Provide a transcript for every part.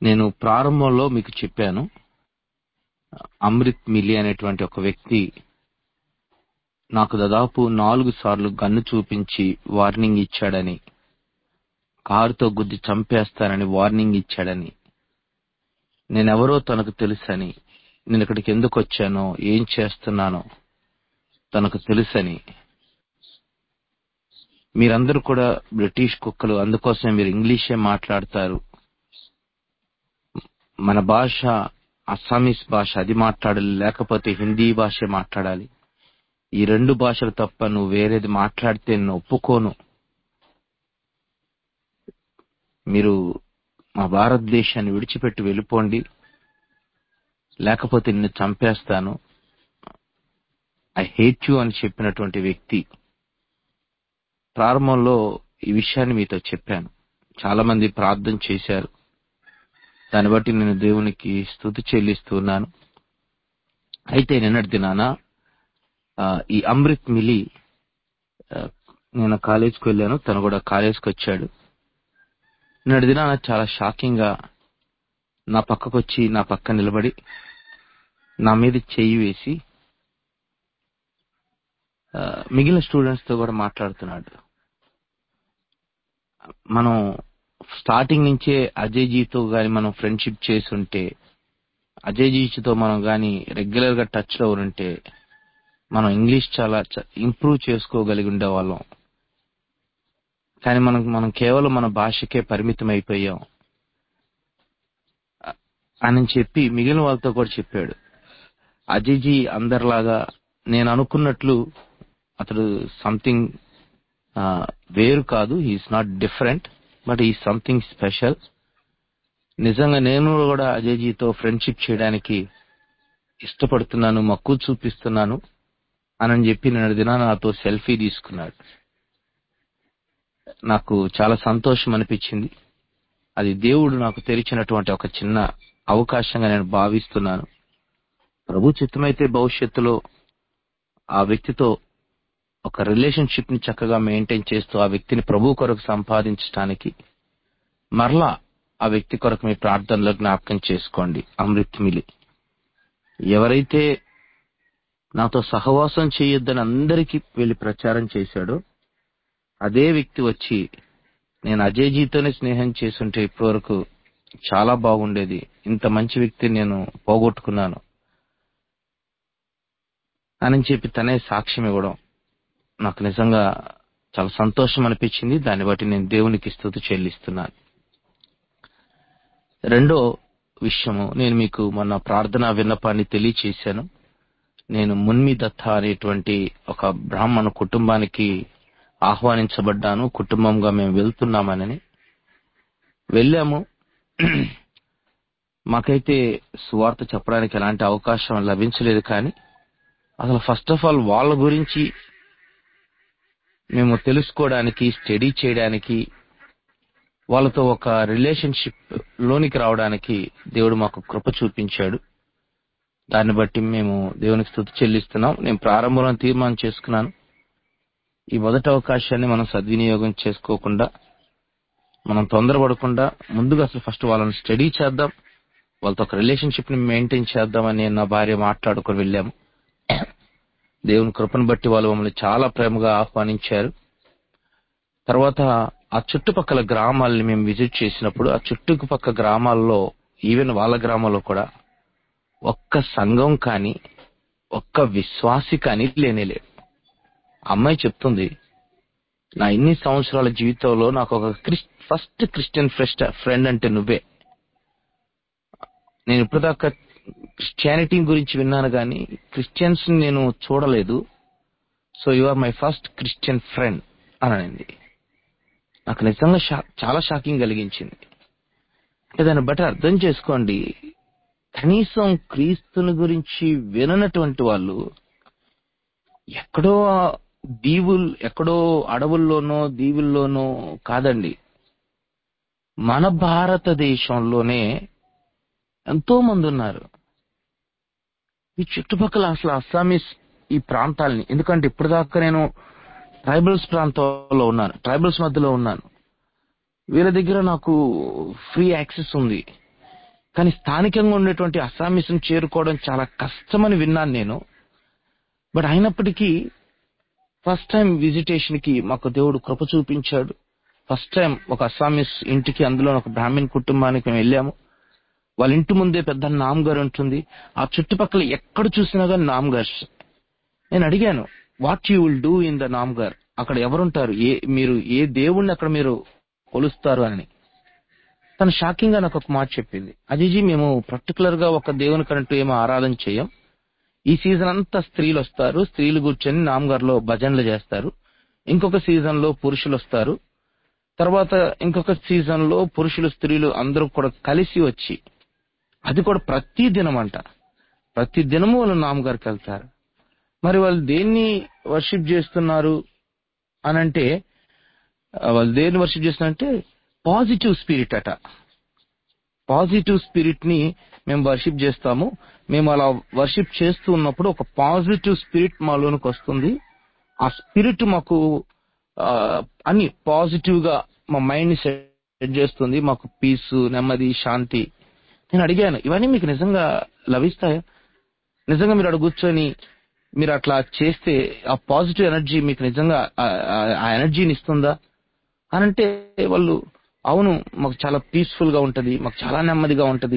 నేను ప్రారంభంలో మీకు చెప్పాను అమృత్ మిలి అనేటువంటి ఒక వ్యక్తి నాకు దాదాపు నాలుగు సార్లు గన్ను చూపించి వార్నింగ్ ఇచ్చాడని కారుతో గుద్ది చంపేస్తానని వార్నింగ్ ఇచ్చాడని నేనెవరో తనకు తెలుసని నేను ఇక్కడికి ఎందుకు వచ్చానో ఏం చేస్తున్నానో తనకు తెలుసని మీరందరూ కూడా బ్రిటిష్ కుక్కలు అందుకోసం మీరు ఇంగ్లీషే మాట్లాడతారు మన భాష అస్సామీస్ భాష అది మాట్లాడాలి లేకపోతే హిందీ భాష మాట్లాడాలి ఈ రెండు భాషలు తప్ప నువ్వు వేరేది మాట్లాడితే నేను ఒప్పుకోను మీరు మా భారతదేశాన్ని విడిచిపెట్టి వెళ్ళిపోండి లేకపోతే నిన్ను చంపేస్తాను ఐ హేట్ యు అని చెప్పినటువంటి వ్యక్తి ప్రారంభంలో ఈ విషయాన్ని మీతో చెప్పాను చాలా మంది ప్రార్థన చేశారు దాన్ని బట్టి నేను దేవునికి స్థుతి చెల్లిస్తున్నాను అయితే నిన్నటి దినాన ఆ, ఈ అమృత్ మిలి ఆ, నేను కాలేజ్కి వెళ్ళాను తను కూడా కాలేజ్కి వచ్చాడు నిన్నటి దినాన చాలా షాకింగ్ గా నా పక్కకు వచ్చి నా పక్క నిలబడి నా మీద చెయ్యి వేసి ఆ, మిగిలిన స్టూడెంట్స్ తో కూడా మాట్లాడుతున్నాడు మనం స్టార్టింగ్ నుంచే అజయ్ జీతో గాని మనం ఫ్రెండ్షిప్ చేసి ఉంటే అజయ్ జీతో మనం గాని రెగ్యులర్ గా టచ్ లో ఉంటే మనం ఇంగ్లీష్ చాలా ఇంప్రూవ్ చేసుకోగలిగి ఉండేవాళ్ళం కానీ మనం మనం కేవలం మన భాషకే పరిమితం అయిపోయాం అ- అని చెప్పి మిగిలిన వాళ్ళతో కూడా చెప్పాడు అజయ్ జీ అందరిలాగా నేను అనుకున్నట్లు అతడు సంథింగ్ వేరు కాదు హీఈస్ నాట్ డిఫరెంట్ బట్ ఈ సంథింగ్ స్పెషల్ నిజంగా నేను కూడా అజయ్ జీతో ఫ్రెండ్షిప్ చేయడానికి ఇష్టపడుతున్నాను మక్కువ చూపిస్తున్నాను అని చెప్పి నేను దినాన నాతో సెల్ఫీ తీసుకున్నాడు నాకు చాలా సంతోషం అనిపించింది అది దేవుడు నాకు తెరిచినటువంటి ఒక చిన్న అవకాశంగా నేను భావిస్తున్నాను ప్రభు చిత్తమైతే భవిష్యత్తులో ఆ వ్యక్తితో ఒక రిలేషన్షిప్ ని చక్కగా మెయింటైన్ చేస్తూ ఆ వ్యక్తిని ప్రభు కొరకు సంపాదించడానికి మరలా ఆ వ్యక్తి కొరకు మీ ప్రార్థనలో జ్ఞాపకం చేసుకోండి అమృత్ మిలి ఎవరైతే నాతో సహవాసం చేయొద్దని అందరికీ వెళ్ళి ప్రచారం చేశాడో అదే వ్యక్తి వచ్చి నేను అజయ్ జీతోనే స్నేహం చేసుంటే ఇప్పటివరకు చాలా బాగుండేది ఇంత మంచి వ్యక్తిని నేను పోగొట్టుకున్నాను అని చెప్పి తనే సాక్ష్యం ఇవ్వడం నాకు నిజంగా చాలా సంతోషం అనిపించింది దాన్ని బట్టి నేను దేవునికి స్థుతి చెల్లిస్తున్నాను రెండో విషయము నేను మీకు మొన్న ప్రార్థనా విన్నపాన్ని తెలియచేశాను నేను మున్మి దత్త అనేటువంటి ఒక బ్రాహ్మణ కుటుంబానికి ఆహ్వానించబడ్డాను కుటుంబంగా మేము వెళ్తున్నామని వెళ్ళాము మాకైతే సువార్త చెప్పడానికి ఎలాంటి అవకాశం లభించలేదు కానీ అసలు ఫస్ట్ ఆఫ్ ఆల్ వాళ్ళ గురించి మేము తెలుసుకోవడానికి స్టడీ చేయడానికి వాళ్ళతో ఒక రిలేషన్షిప్ లోనికి రావడానికి దేవుడు మాకు కృప చూపించాడు దాన్ని బట్టి మేము దేవునికి స్థుతి చెల్లిస్తున్నాం నేను ప్రారంభంలో తీర్మానం చేసుకున్నాను ఈ మొదటి అవకాశాన్ని మనం సద్వినియోగం చేసుకోకుండా మనం తొందరపడకుండా ముందుగా అసలు ఫస్ట్ వాళ్ళని స్టడీ చేద్దాం వాళ్ళతో ఒక రిలేషన్షిప్ ని మెయింటైన్ చేద్దామని నేను నా భార్య మాట్లాడుకొని వెళ్ళాము దేవుని కృపను బట్టి వాళ్ళు మమ్మల్ని చాలా ప్రేమగా ఆహ్వానించారు తర్వాత ఆ చుట్టుపక్కల గ్రామాలని మేము విజిట్ చేసినప్పుడు ఆ చుట్టుపక్కల గ్రామాల్లో ఈవెన్ వాళ్ళ గ్రామంలో కూడా ఒక్క సంఘం కానీ ఒక్క విశ్వాసి కానీ లేనేలేడు అమ్మాయి చెప్తుంది నా ఇన్ని సంవత్సరాల జీవితంలో నాకు ఒక క్రిస్ ఫస్ట్ క్రిస్టియన్ ఫ్రెస్ట్ ఫ్రెండ్ అంటే నువ్వే నేను ఇప్పటిదాకా క్రిస్టియానిటీ గురించి విన్నాను కానీ క్రిస్టియన్స్ నేను చూడలేదు so you are my first Christian friend అని అనింది నాకు నిజంగా షా- చాలా షాకింగ్ కలిగించింది అంటే దాన్ని బట్టి అర్థం చేసుకోండి కనీసం క్రీస్తుని గురించి విననటువంటి వాళ్ళు ఎక్కడో దీవుల్ ఎక్కడో అడవుల్లోనో దీవుల్లోనో కాదండి మన భారతదేశంలోనే ఎంతో మంది ఉన్నారు ఈ చుట్టుపక్కల అసలు అస్సామీస్ ఈ ప్రాంతాలని ఎందుకంటే ఇప్పటిదాకా నేను ట్రైబల్స్ ప్రాంతంలో ఉన్నాను ట్రైబల్స్ మధ్యలో ఉన్నాను వీళ్ళ దగ్గర నాకు ఫ్రీ యాక్సెస్ ఉంది కానీ స్థానికంగా ఉండేటువంటి అస్సామీస్ని చేరుకోవడం చాలా కష్టమని విన్నాను నేను బట్ అయినప్పటికీ ఫస్ట్ టైం విజిటేషన్ కి మాకు దేవుడు కృప చూపించాడు ఫస్ట్ టైం ఒక అస్సామీస్ ఇంటికి అందులో ఒక బ్రాహ్మణ్ కుటుంబానికి మేము వెళ్ళాము వాళ్ళ ఇంటి ముందే పెద్ద నామ్గర్ ఉంటుంది ఆ చుట్టుపక్కల ఎక్కడ చూసినా కానీ నామ్గర్స్ నేను అడిగాను what you will do in the namghar అక్కడ ఎవరుంటారు ఏ మీరు ఏ దేవుణ్ణి అక్కడ మీరు కొలుస్తారు అని తను షాకింగ్ గా నాకు ఒక మాట చెప్పింది అజీజీ మేము పర్టికులర్ గా ఒక దేవుని కంటూ ఏమో ఆరాధన చేయం ఈ సీజన్ అంతా స్త్రీలు వస్తారు స్త్రీలు కూర్చొని నామ్గర్ లో భజనలు చేస్తారు ఇంకొక సీజన్ లో పురుషులు వస్తారు తర్వాత ఇంకొక సీజన్ లో పురుషులు స్త్రీలు అందరూ కూడా కలిసి వచ్చి అది కూడా ప్రతి దినం అంట ప్రతి దినము వాళ్ళు నామగారికి వెళ్తారు మరి వాళ్ళు దేన్ని వర్షిప్ చేస్తున్నారు అని అంటే ఆ, వాళ్ళు దేన్ని వర్షిప్ చేస్తున్నారంటే పాజిటివ్ స్పిరిట్ అట పాజిటివ్ స్పిరిట్ ని మేము వర్షిప్ చేస్తాము మేము అలా వర్షిప్ చేస్తూ ఉన్నప్పుడు ఒక పాజిటివ్ స్పిరిట్ మాలోనికి వస్తుంది ఆ స్పిరిట్ మాకు ఆ, అన్ని పాజిటివ్ గా మా మైండ్ ని సెట్ చేస్తుంది మాకు పీస్ నెమ్మది శాంతి నేను అడిగాను ఇవన్నీ మీకు నిజంగా లభిస్తాయా నిజంగా మీరు అక్కడ కూర్చొని మీరు అట్లా చేస్తే ఆ పాజిటివ్ ఎనర్జీ మీకు నిజంగా ఆ- ఆ- ఆ ఎనర్జీని ఇస్తుందా అని అంటే వాళ్ళు అవును మాకు చాలా పీస్ఫుల్ గా ఉంటది మాకు చాలా నెమ్మదిగా ఉంటది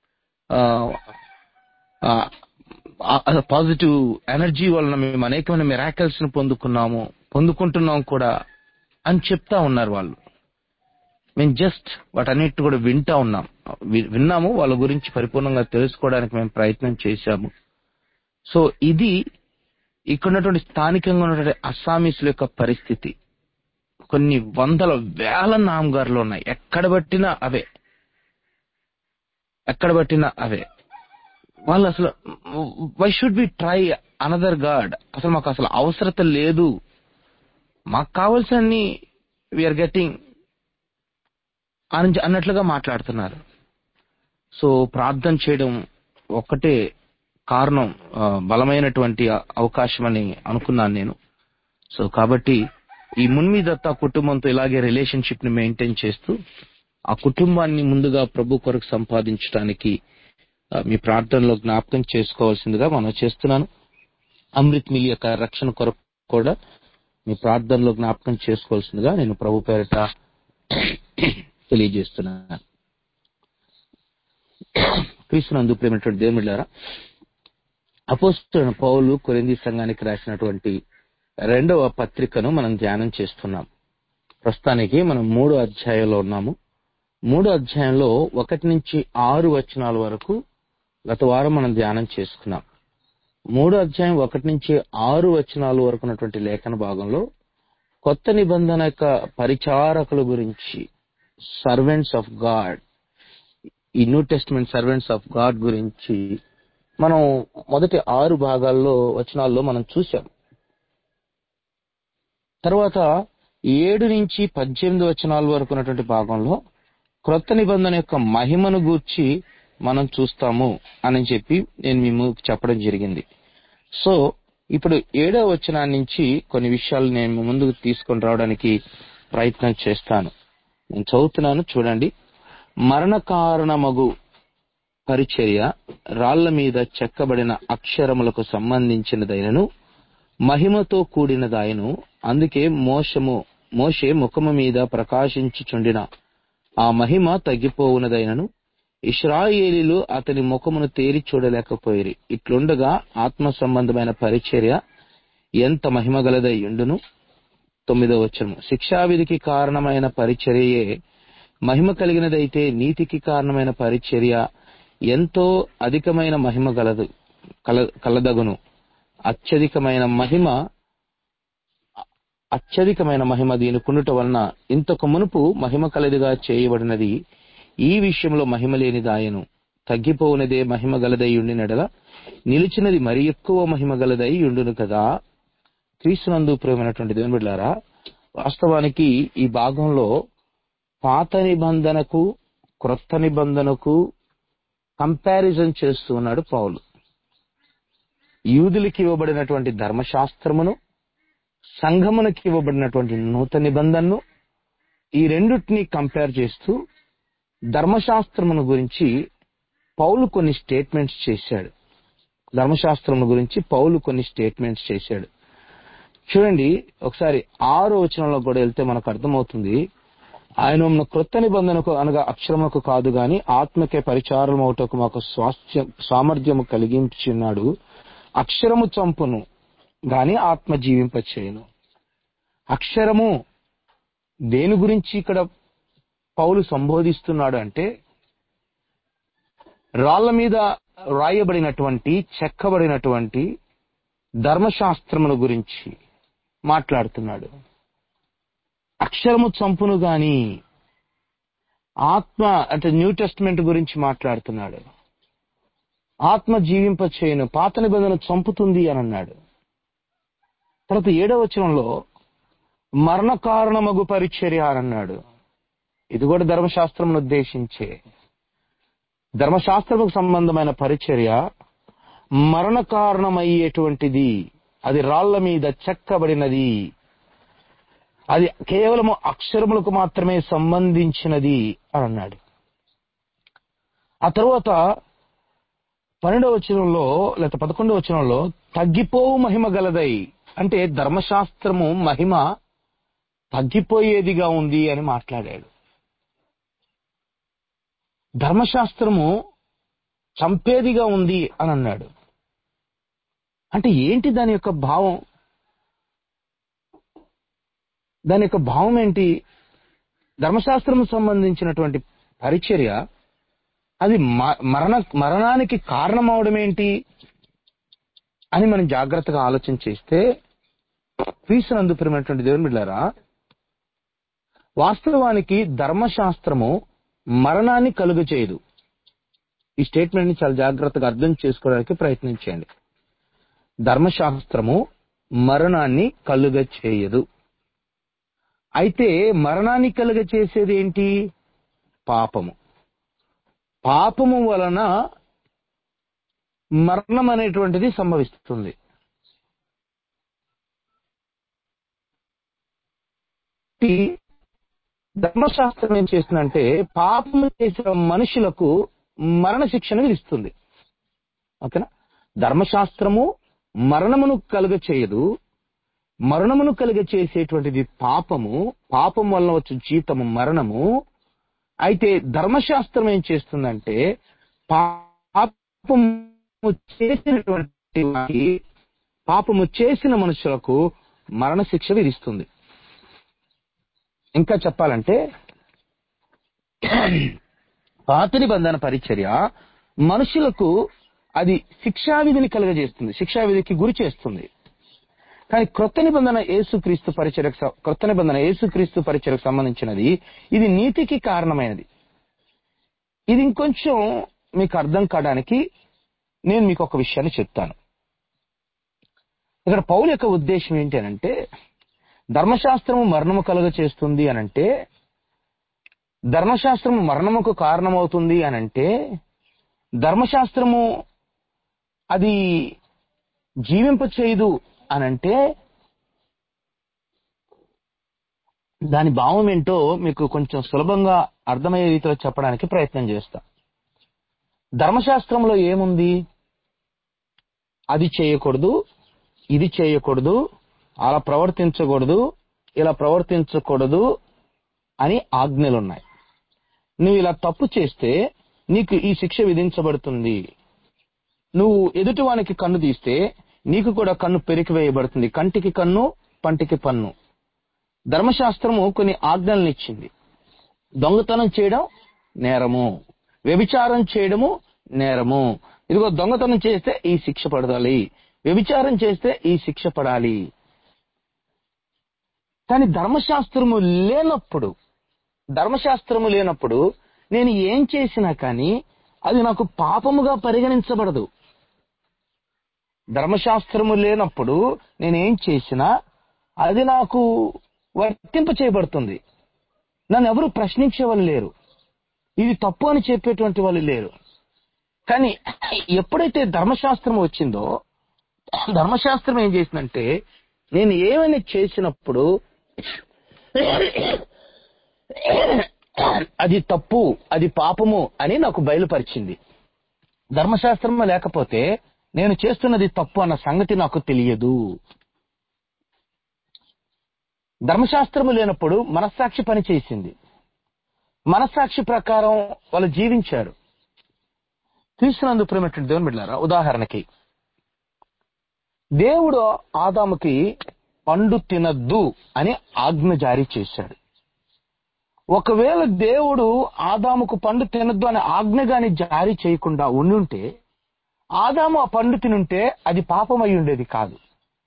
పాజిటివ్ ఎనర్జీ వలన మేము అనేకమైన మిరాకల్స్ ని పొందుకున్నాము పొందుకుంటున్నాం కూడా అని చెప్తా ఉన్నారు వాళ్ళు మేము జస్ట్ వాటన్నిటి కూడా వింటా ఉన్నాం వి- విన్నాము వాళ్ళ గురించి పరిపూర్ణంగా తెలుసుకోవడానికి మేము ప్రయత్నం చేశాము సో ఇది ఇక్కడ ఉన్నటువంటి స్థానికంగా ఉన్నటువంటి అస్సామీసుల యొక్క పరిస్థితి కొన్ని వందల వేల నామగారులు ఉన్నాయి ఎక్కడ పట్టినా అవే ఎక్కడ పట్టినా అవే వాళ్ళు అసలు why should be try another God అసలు మాకు అసలు అవసరత లేదు మాకు కావాల్సిన వీఆర్ గెటింగ్ అని అన్నట్లుగా మాట్లాడుతున్నారు సో ప్రార్థన చేయడం ఒక్కటే కారణం ఆ, బలమైనటువంటి అ- అవకాశం అని అనుకున్నాను నేను సో కాబట్టి ఈ మున్మీదత్త కుటుంబంతో ఇలాగే రిలేషన్షిప్ ని మెయింటైన్ చేస్తూ ఆ కుటుంబాన్ని ముందుగా ప్రభు కొరకు సంపాదించడానికి ఆ, మీ ప్రార్థనలో జ్ఞాపకం చేసుకోవాల్సిందిగా మనం చేస్తున్నాను అమృత్ మిల్ యొక్క రక్షణ కొరకు కూడా మీ ప్రార్థనలో జ్ఞాపకం చేసుకోవాల్సిందిగా నేను ప్రభు పేరిట తెలియజేస్తున్నాను క్రీస్తునందు ప్రేమైనటువంటి దేవుమిళ్ళారా అపోస్తున్న పౌలు కొరింది సంఘానికి రాసినటువంటి రెండవ పత్రికను మనం ధ్యానం చేస్తున్నాం ప్రస్తుతానికి మనం మూడో అధ్యాయంలో ఉన్నాము మూడో అధ్యాయంలో ఒకటి నుంచి ఆరు వచనాల వరకు గత వారం మనం ధ్యానం చేసుకున్నాం మూడో అధ్యాయం ఒకటి నుంచి ఆరు వచనాల వరకు ఉన్నటువంటి లేఖన భాగంలో కొత్త నిబంధన యొక్క పరిచారకుల గురించి సర్వెంట్స్ ఆఫ్ గాడ్ ఈ New Testament servants of God గురించి మనం మొదటి ఆరు భాగాల్లో వచనాల్లో మనం చూసాం తర్వాత ఏడు నుంచి పద్దెనిమిది వచనాల వరకు ఉన్నటువంటి భాగంలో క్రొత్త నిబంధన యొక్క మహిమను గూర్చి మనం చూస్తాము అని చెప్పి నేను మేము చెప్పడం జరిగింది సో ఇప్పుడు ఏడవ వచనం నుంచి కొన్ని విషయాలు నేను ముందుకు తీసుకొని రావడానికి ప్రయత్నం చేస్తాను నేను చదువుతున్నాను చూడండి మరణ కారణమగు పరిచర్య రాళ్ల మీద చెక్కబడిన అక్షరములకు సంబంధించినదైనను మహిమతో కూడినదాయను అందుకే మోషము మోషే ముఖము మీద ప్రకాశించుచుండిన ఆ మహిమ తగ్గిపోవునదైనను ఇస్రాయేలీలు అతని ముఖమును తేరి చూడలేకపోయిరి ఇట్లుండగా ఆత్మ సంబంధమైన పరిచర్య ఎంత మహిమగలదై ఉండును తొమ్మిదో వచనము శిక్షావిధికి కారణమైన పరిచర్యయే మహిమ కలిగినదైతే నీతికి కారణమైన పరిచర్య ఎంతో అధికమైన మహిమ గలదు కల కలదగును అత్యధికమైన మహిమ అత్యధికమైన మహిమ దీని కుండుట వలన ఇంతకు మునుపు మహిమ కలదిగా చేయబడినది ఈ విషయంలో మహిమ లేనిదాయను తగ్గిపోవునదే మహిమ గలదై ఉండినడల నిలిచినది మరి ఎక్కువ మహిమ గలదై ఉండును కదా క్రీస్తునందు ప్రేమైనటువంటి దేవుని బిడ్డలారా వాస్తవానికి ఈ భాగంలో పాత నిబంధనకు క్రొత్త నిబంధనకు కంపారిజన్ చేస్తూ ఉన్నాడు పౌలు యూదులకి ఇవ్వబడినటువంటి ధర్మశాస్త్రమును సంఘమునకి ఇవ్వబడినటువంటి నూతన నిబంధనను ఈ రెండుటిని కంపేర్ చేస్తూ ధర్మశాస్త్రమును గురించి పౌలు కొన్ని స్టేట్మెంట్స్ చేశాడు ధర్మశాస్త్రం గురించి పౌలు కొన్ని స్టేట్మెంట్స్ చేశాడు చూడండి ఒకసారి ఆరో వచనంలో కూడా వెళ్తే మనకు అర్థమవుతుంది ఆయన మమ్మల్ని క్రొత్త నిబంధనకు అనగా అక్షరములకు కాదు గాని ఆత్మకే పరిచారం ఒకటకు మాకు స్వాస్థ్యం సామర్థ్యము కలిగించున్నాడు అక్షరము చంపును గాని ఆత్మ జీవింపచేయను అక్షరము దేని గురించి ఇక్కడ పౌలు సంబోధిస్తున్నాడు అంటే రాళ్ల మీద రాయబడినటువంటి చెక్కబడినటువంటి ధర్మశాస్త్రముల గురించి మాట్లాడుతున్నాడు అక్షరము చంపును గాని ఆత్మ అంటే న్యూ టెస్ట్మెంట్ గురించి మాట్లాడుతున్నాడు ఆత్మ జీవింప చేయను పాత నిబంధన చంపుతుంది అని అన్నాడు తర్వాత ఏడవ వచనంలో మరణ కారణమగు పరిచర్య అని అన్నాడు ఇది కూడా ధర్మశాస్త్రమును ఉద్దేశించే ధర్మశాస్త్రముకు సంబంధమైన పరిచర్య మరణ కారణమయ్యేటువంటిది అది రాళ్ల మీద చెక్కబడినది అది కేవలము అక్షరములకు మాత్రమే సంబంధించినది అని అన్నాడు ఆ తర్వాత పన్నెండవ వచనంలో లేకపోతే పదకొండవ వచనంలో తగ్గిపోవు మహిమ గలదై అంటే ధర్మశాస్త్రము మహిమ తగ్గిపోయేదిగా ఉంది అని మాట్లాడాడు ధర్మశాస్త్రము చంపేదిగా ఉంది అని అన్నాడు అంటే ఏంటి దాని యొక్క భావం దాని యొక్క భావం ఏంటి ధర్మశాస్త్రం సంబంధించినటువంటి పరిచర్య అది మ- మరణ మరణానికి కారణమవడం ఏంటి అని మనం జాగ్రత్తగా ఆలోచన చేస్తే క్రీస్తునందు ప్రియమైనటువంటి దేవుని బిడ్డారా వాస్తవానికి ధర్మశాస్త్రము మరణాన్ని కలుగ చేయదు ఈ స్టేట్మెంట్ ని చాలా జాగ్రత్తగా అర్థం చేసుకోవడానికి ప్రయత్నించండి ధర్మశాస్త్రము మరణాన్ని కలుగ చేయదు అయితే మరణాన్ని కలుగ చేసేది ఏంటి పాపము పాపము వలన మరణం అనేటువంటిది సంభవిస్తుంది ఈ ధర్మశాస్త్రం ఏం చేస్తుందంటే పాపము చేసిన మనుషులకు మరణ శిక్షను విధిస్తుంది ఓకేనా ధర్మశాస్త్రము మరణమును కలుగ చేయదు మరణమును కలిగ చేసేటువంటిది పాపము పాపం వలన వచ్చే జీతము మరణము అయితే ధర్మశాస్త్రం ఏం చేస్తుందంటే పాపము చేసినటువంటి వారికి పాపము చేసిన మనుషులకు మరణశిక్ష విధిస్తుంది ఇంకా చెప్పాలంటే పాత నిబంధన పరిచర్య మనుషులకు అది శిక్షావిధిని కలుగజేస్తుంది శిక్షావిధికి గురి చేస్తుంది కానీ క్రొత్త నిబంధన యేసుక్రీస్తు పరిచయకు స- క్రొత్త నిబంధన యేసుక్రీస్తు పరిచయకు సంబంధించినది ఇది నీతికి కారణమైనది ఇది ఇంకొంచెం మీకు అర్థం కావడానికి నేను మీకు ఒక విషయాన్ని చెప్తాను ఇక్కడ పౌలు యొక్క ఉద్దేశం ఏంటి అనంటే ధర్మశాస్త్రము మరణము కలుగ చేస్తుంది అనంటే ధర్మశాస్త్రము మరణముకు కారణమవుతుంది అనంటే ధర్మశాస్త్రము అది జీవింప చేయదు అనంటే దాని భావం ఏంటో మీకు కొంచెం సులభంగా అర్థమయ్యే రీతిలో చెప్పడానికి ప్రయత్నం చేస్తా ధర్మశాస్త్రంలో ఏముంది అది చేయకూడదు ఇది చేయకూడదు అలా ప్రవర్తించకూడదు ఇలా ప్రవర్తించకూడదు అని ఆజ్ఞలు ఉన్నాయి నువ్వు ఇలా తప్పు చేస్తే నీకు ఈ శిక్ష విధించబడుతుంది నువ్వు ఎదుటివానికి కన్ను తీస్తే నీకు కూడా కన్ను పెరికివేయబడుతుంది కంటికి కన్ను పంటికి పన్ను ధర్మశాస్త్రము కొన్ని ఆజ్ఞలను ఇచ్చింది దొంగతనం చేయడం నేరము వ్యభిచారం చేయడము నేరము ఇదిగో దొంగతనం చేస్తే ఈ శిక్ష పడాలి వ్యభిచారం చేస్తే ఈ శిక్ష పడాలి కానీ ధర్మశాస్త్రము లేనప్పుడు ధర్మశాస్త్రము లేనప్పుడు నేను ఏం చేసినా కానీ అది నాకు పాపముగా పరిగణించబడదు ధర్మశాస్త్రము లేనప్పుడు నేనేం చేసినా అది నాకు వర్తింప చేయబడుతుంది నన్ను ఎవరు ప్రశ్నించే వాళ్ళు లేరు ఇది తప్పు అని చెప్పేటువంటి వాళ్ళు లేరు కానీ ఎప్పుడైతే ధర్మశాస్త్రం వచ్చిందో ధర్మశాస్త్రం ఏం చేసిందంటే నేను ఏమైనా చేసినప్పుడు అది తప్పు అది పాపము అని నాకు బయలుపరిచింది ధర్మశాస్త్రం లేకపోతే నేను చేస్తున్నది తప్పు అన్న సంగతి నాకు తెలియదు ధర్మశాస్త్రము లేనప్పుడు మనస్సాక్షి పనిచేసింది మనస్సాక్షి ప్రకారం వాళ్ళు జీవించారు తీసుకున్నందుకు ప్రేమటువంటి దేవుని బిడ్డారా ఉదాహరణకి దేవుడు ఆదాముకి పండు తినద్దు అని ఆజ్ఞ జారీ చేశాడు ఒకవేళ దేవుడు ఆదాముకు పండు తినద్దు అనే ఆజ్ఞ గాని జారీ చేయకుండా ఉండుంటే ఆదాము ఆ పండు తినుంటే అది పాపం అయి ఉండేది కాదు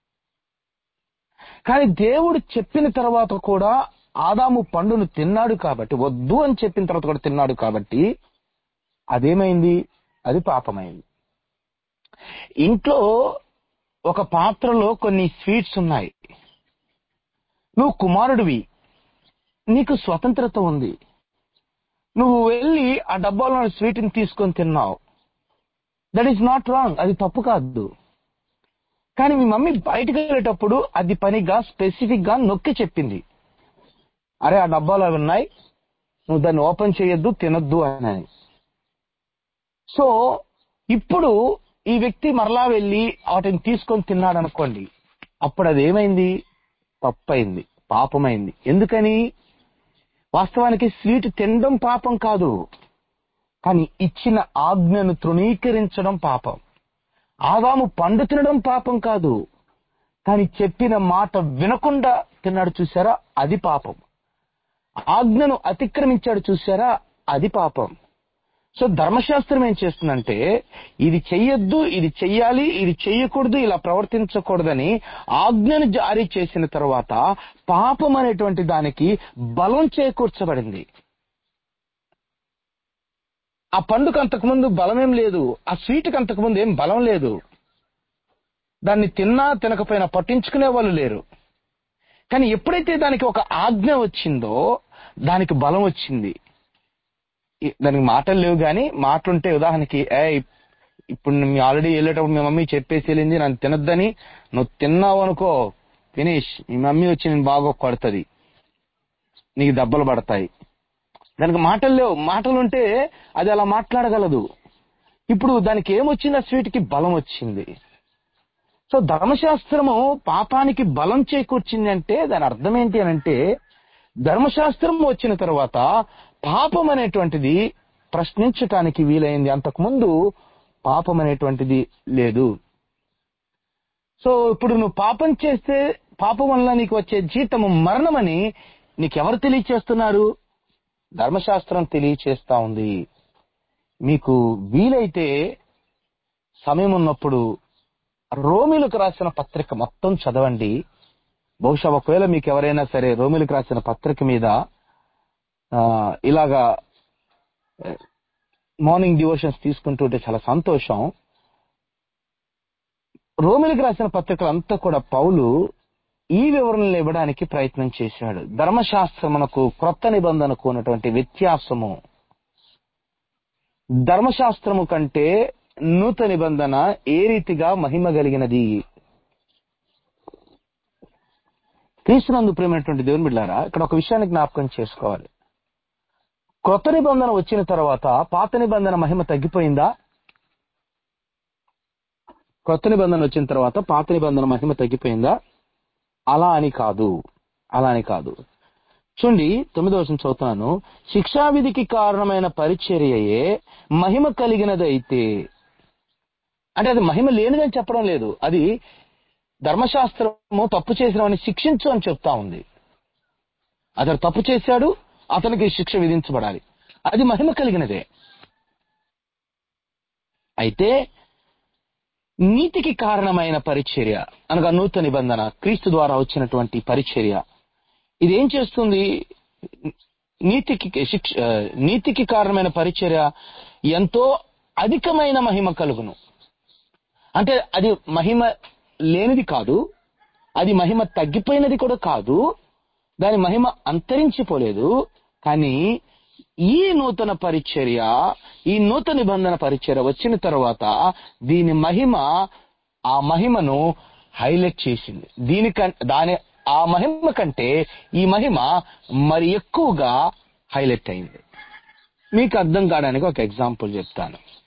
కానీ దేవుడు చెప్పిన తర్వాత కూడా ఆదాము పండును తిన్నాడు కాబట్టి వద్దు అని చెప్పిన తర్వాత కూడా తిన్నాడు కాబట్టి అదేమైంది అది పాపమైంది ఇంట్లో ఒక పాత్రలో కొన్ని స్వీట్స్ ఉన్నాయి నువ్వు కుమారుడివి నీకు స్వతంత్రత ఉంది నువ్వు వెళ్ళి ఆ డబ్బాలో స్వీట్ని తీసుకొని తిన్నావు దట్ ఈస్ నాట్ రాంగ్ అది తప్పు కాదు కానీ మీ మమ్మీ బయటకు వెళ్ళేటప్పుడు అది పనిగా స్పెసిఫిక్ గా నొక్కి చెప్పింది అరే ఆ డబ్బాలు అవి ఉన్నాయి నువ్వు దాన్ని ఓపెన్ చేయొద్దు తినొద్దు అని సో ఇప్పుడు ఈ వ్యక్తి మరలా వెళ్ళి వాటిని తీసుకొని తిన్నాడు అనుకోండి అప్పుడు అది ఏమైంది తప్పైంది పాపమైంది ఎందుకని వాస్తవానికి స్వీట్ తినడం పాపం కాదు కానీ ఇచ్చిన ఆజ్ఞను తృణీకరించడం పాపం ఆదాము పండు తినడం పాపం కాదు కానీ చెప్పిన మాట వినకుండా తిన్నాడు చూసారా అది పాపం ఆజ్ఞను అతిక్రమించాడు చూసారా అది పాపం సో ధర్మశాస్త్రం ఏం చేస్తుందంటే ఇది చెయ్యొద్దు ఇది చెయ్యాలి ఇది చెయ్యకూడదు ఇలా ప్రవర్తించకూడదని ఆజ్ఞను జారీ చేసిన తర్వాత పాపం అనేటువంటి దానికి బలం చేకూర్చబడింది ఆ పండుగ అంతకుముందు బలమేం లేదు ఆ స్వీట్కి అంతకుముందు ఏం బలం లేదు దాన్ని తిన్నా తినకపోయినా పట్టించుకునే వాళ్ళు లేరు కానీ ఎప్పుడైతే దానికి ఒక ఆజ్ఞ వచ్చిందో దానికి బలం వచ్చింది ఈ- దానికి మాటలు లేవు కానీ మాటలుంటే ఉదాహరణకి ఏ ఇప్పుడు మీ ఆల్రెడీ వెళ్ళేటప్పుడు మీ మమ్మీ చెప్పేసి వెళ్ళింది నన్ను తినొద్దని నువ్వు తిన్నావు అనుకో ఫినిష్ మీ మమ్మీ వచ్చి నేను బాగా కొడుతుంది నీకు దెబ్బలు పడతాయి దానికి మాటలు లేవు మాటలు ఉంటే అది అలా మాట్లాడగలదు ఇప్పుడు దానికి ఏమొచ్చింది ఆ స్వీట్ కి బలం వచ్చింది సో ధర్మశాస్త్రము పాపానికి బలం చేకూర్చింది అంటే దాని అర్థం ఏంటి అని అంటే ధర్మశాస్త్రం వచ్చిన తర్వాత పాపం అనేటువంటిది ప్రశ్నించటానికి వీలైంది అంతకుముందు పాపం అనేటువంటిది లేదు సో ఇప్పుడు నువ్వు పాపం చేస్తే పాపం వల్ల నీకు వచ్చే జీతము మరణమని నీకెవరు తెలియచేస్తున్నారు ధర్మశాస్త్రం తెలియచేస్తా ఉంది మీకు వీలైతే సమయం ఉన్నప్పుడు రోమిలకు రాసిన పత్రిక మొత్తం చదవండి బహుశా ఒకవేళ మీకు ఎవరైనా సరే రోమిలకు రాసిన పత్రిక మీద ఆ, ఇలాగా మార్నింగ్ డివోషన్స్ తీసుకుంటుంటే చాలా సంతోషం రోమిలకు రాసిన పత్రికలు అంతా కూడా పౌలు ఈ వివరణలు ఇవ్వడానికి ప్రయత్నం చేశాడు ధర్మశాస్త్రమునకు క్రొత్త నిబంధనకు ఉన్నటువంటి వ్యత్యాసము ధర్మశాస్త్రము కంటే నూతన నిబంధన ఏ రీతిగా మహిమ కలిగినది క్రీస్తునందు ప్రేమైనటువంటి దేవుని బిడ్డారా ఇక్కడ ఒక విషయాన్ని జ్ఞాపకం చేసుకోవాలి క్రొత్త నిబంధన వచ్చిన తర్వాత పాత నిబంధన మహిమ తగ్గిపోయిందా కొత్త నిబంధన వచ్చిన తర్వాత పాత నిబంధన మహిమ తగ్గిపోయిందా అలా అని కాదు అలా అని కాదు చూడండి తొమ్మిదో వచనం చదువుతున్నాను శిక్షావిధికి కారణమైన పరిచర్యయే మహిమ కలిగినదైతే అంటే అది మహిమ లేనిదని చెప్పడం లేదు అది ధర్మశాస్త్రము తప్పు చేసిన వాడిని శిక్షించు అని చెప్తా ఉంది అతడు తప్పు చేశాడు అతనికి శిక్ష విధించబడాలి అది మహిమ కలిగినదే అయితే నీతికి కారణమైన పరిచర్య అనగా నూతన నిబంధన క్రీస్తు ద్వారా వచ్చినటువంటి పరిచర్య ఇది ఏం చేస్తుంది నీతికి శిక్ష ఆ, నీతికి కారణమైన పరిచర్య ఎంతో అధికమైన మహిమ కలుగును అంటే అది మహిమ లేనిది కాదు అది మహిమ తగ్గిపోయినది కూడా కాదు దాని మహిమ అంతరించిపోలేదు కానీ ఈ నూతన పరిచర్య ఈ నూతన నిబంధన పరిచర్య వచ్చిన తర్వాత దీని మహిమ ఆ మహిమను హైలైట్ చేసింది దీనికం దాని ఆ మహిమ కంటే ఈ మహిమ మరి ఎక్కువగా హైలైట్ అయింది మీకు అర్థం కావడానికి ఒక ఎగ్జాంపుల్ చెప్తాను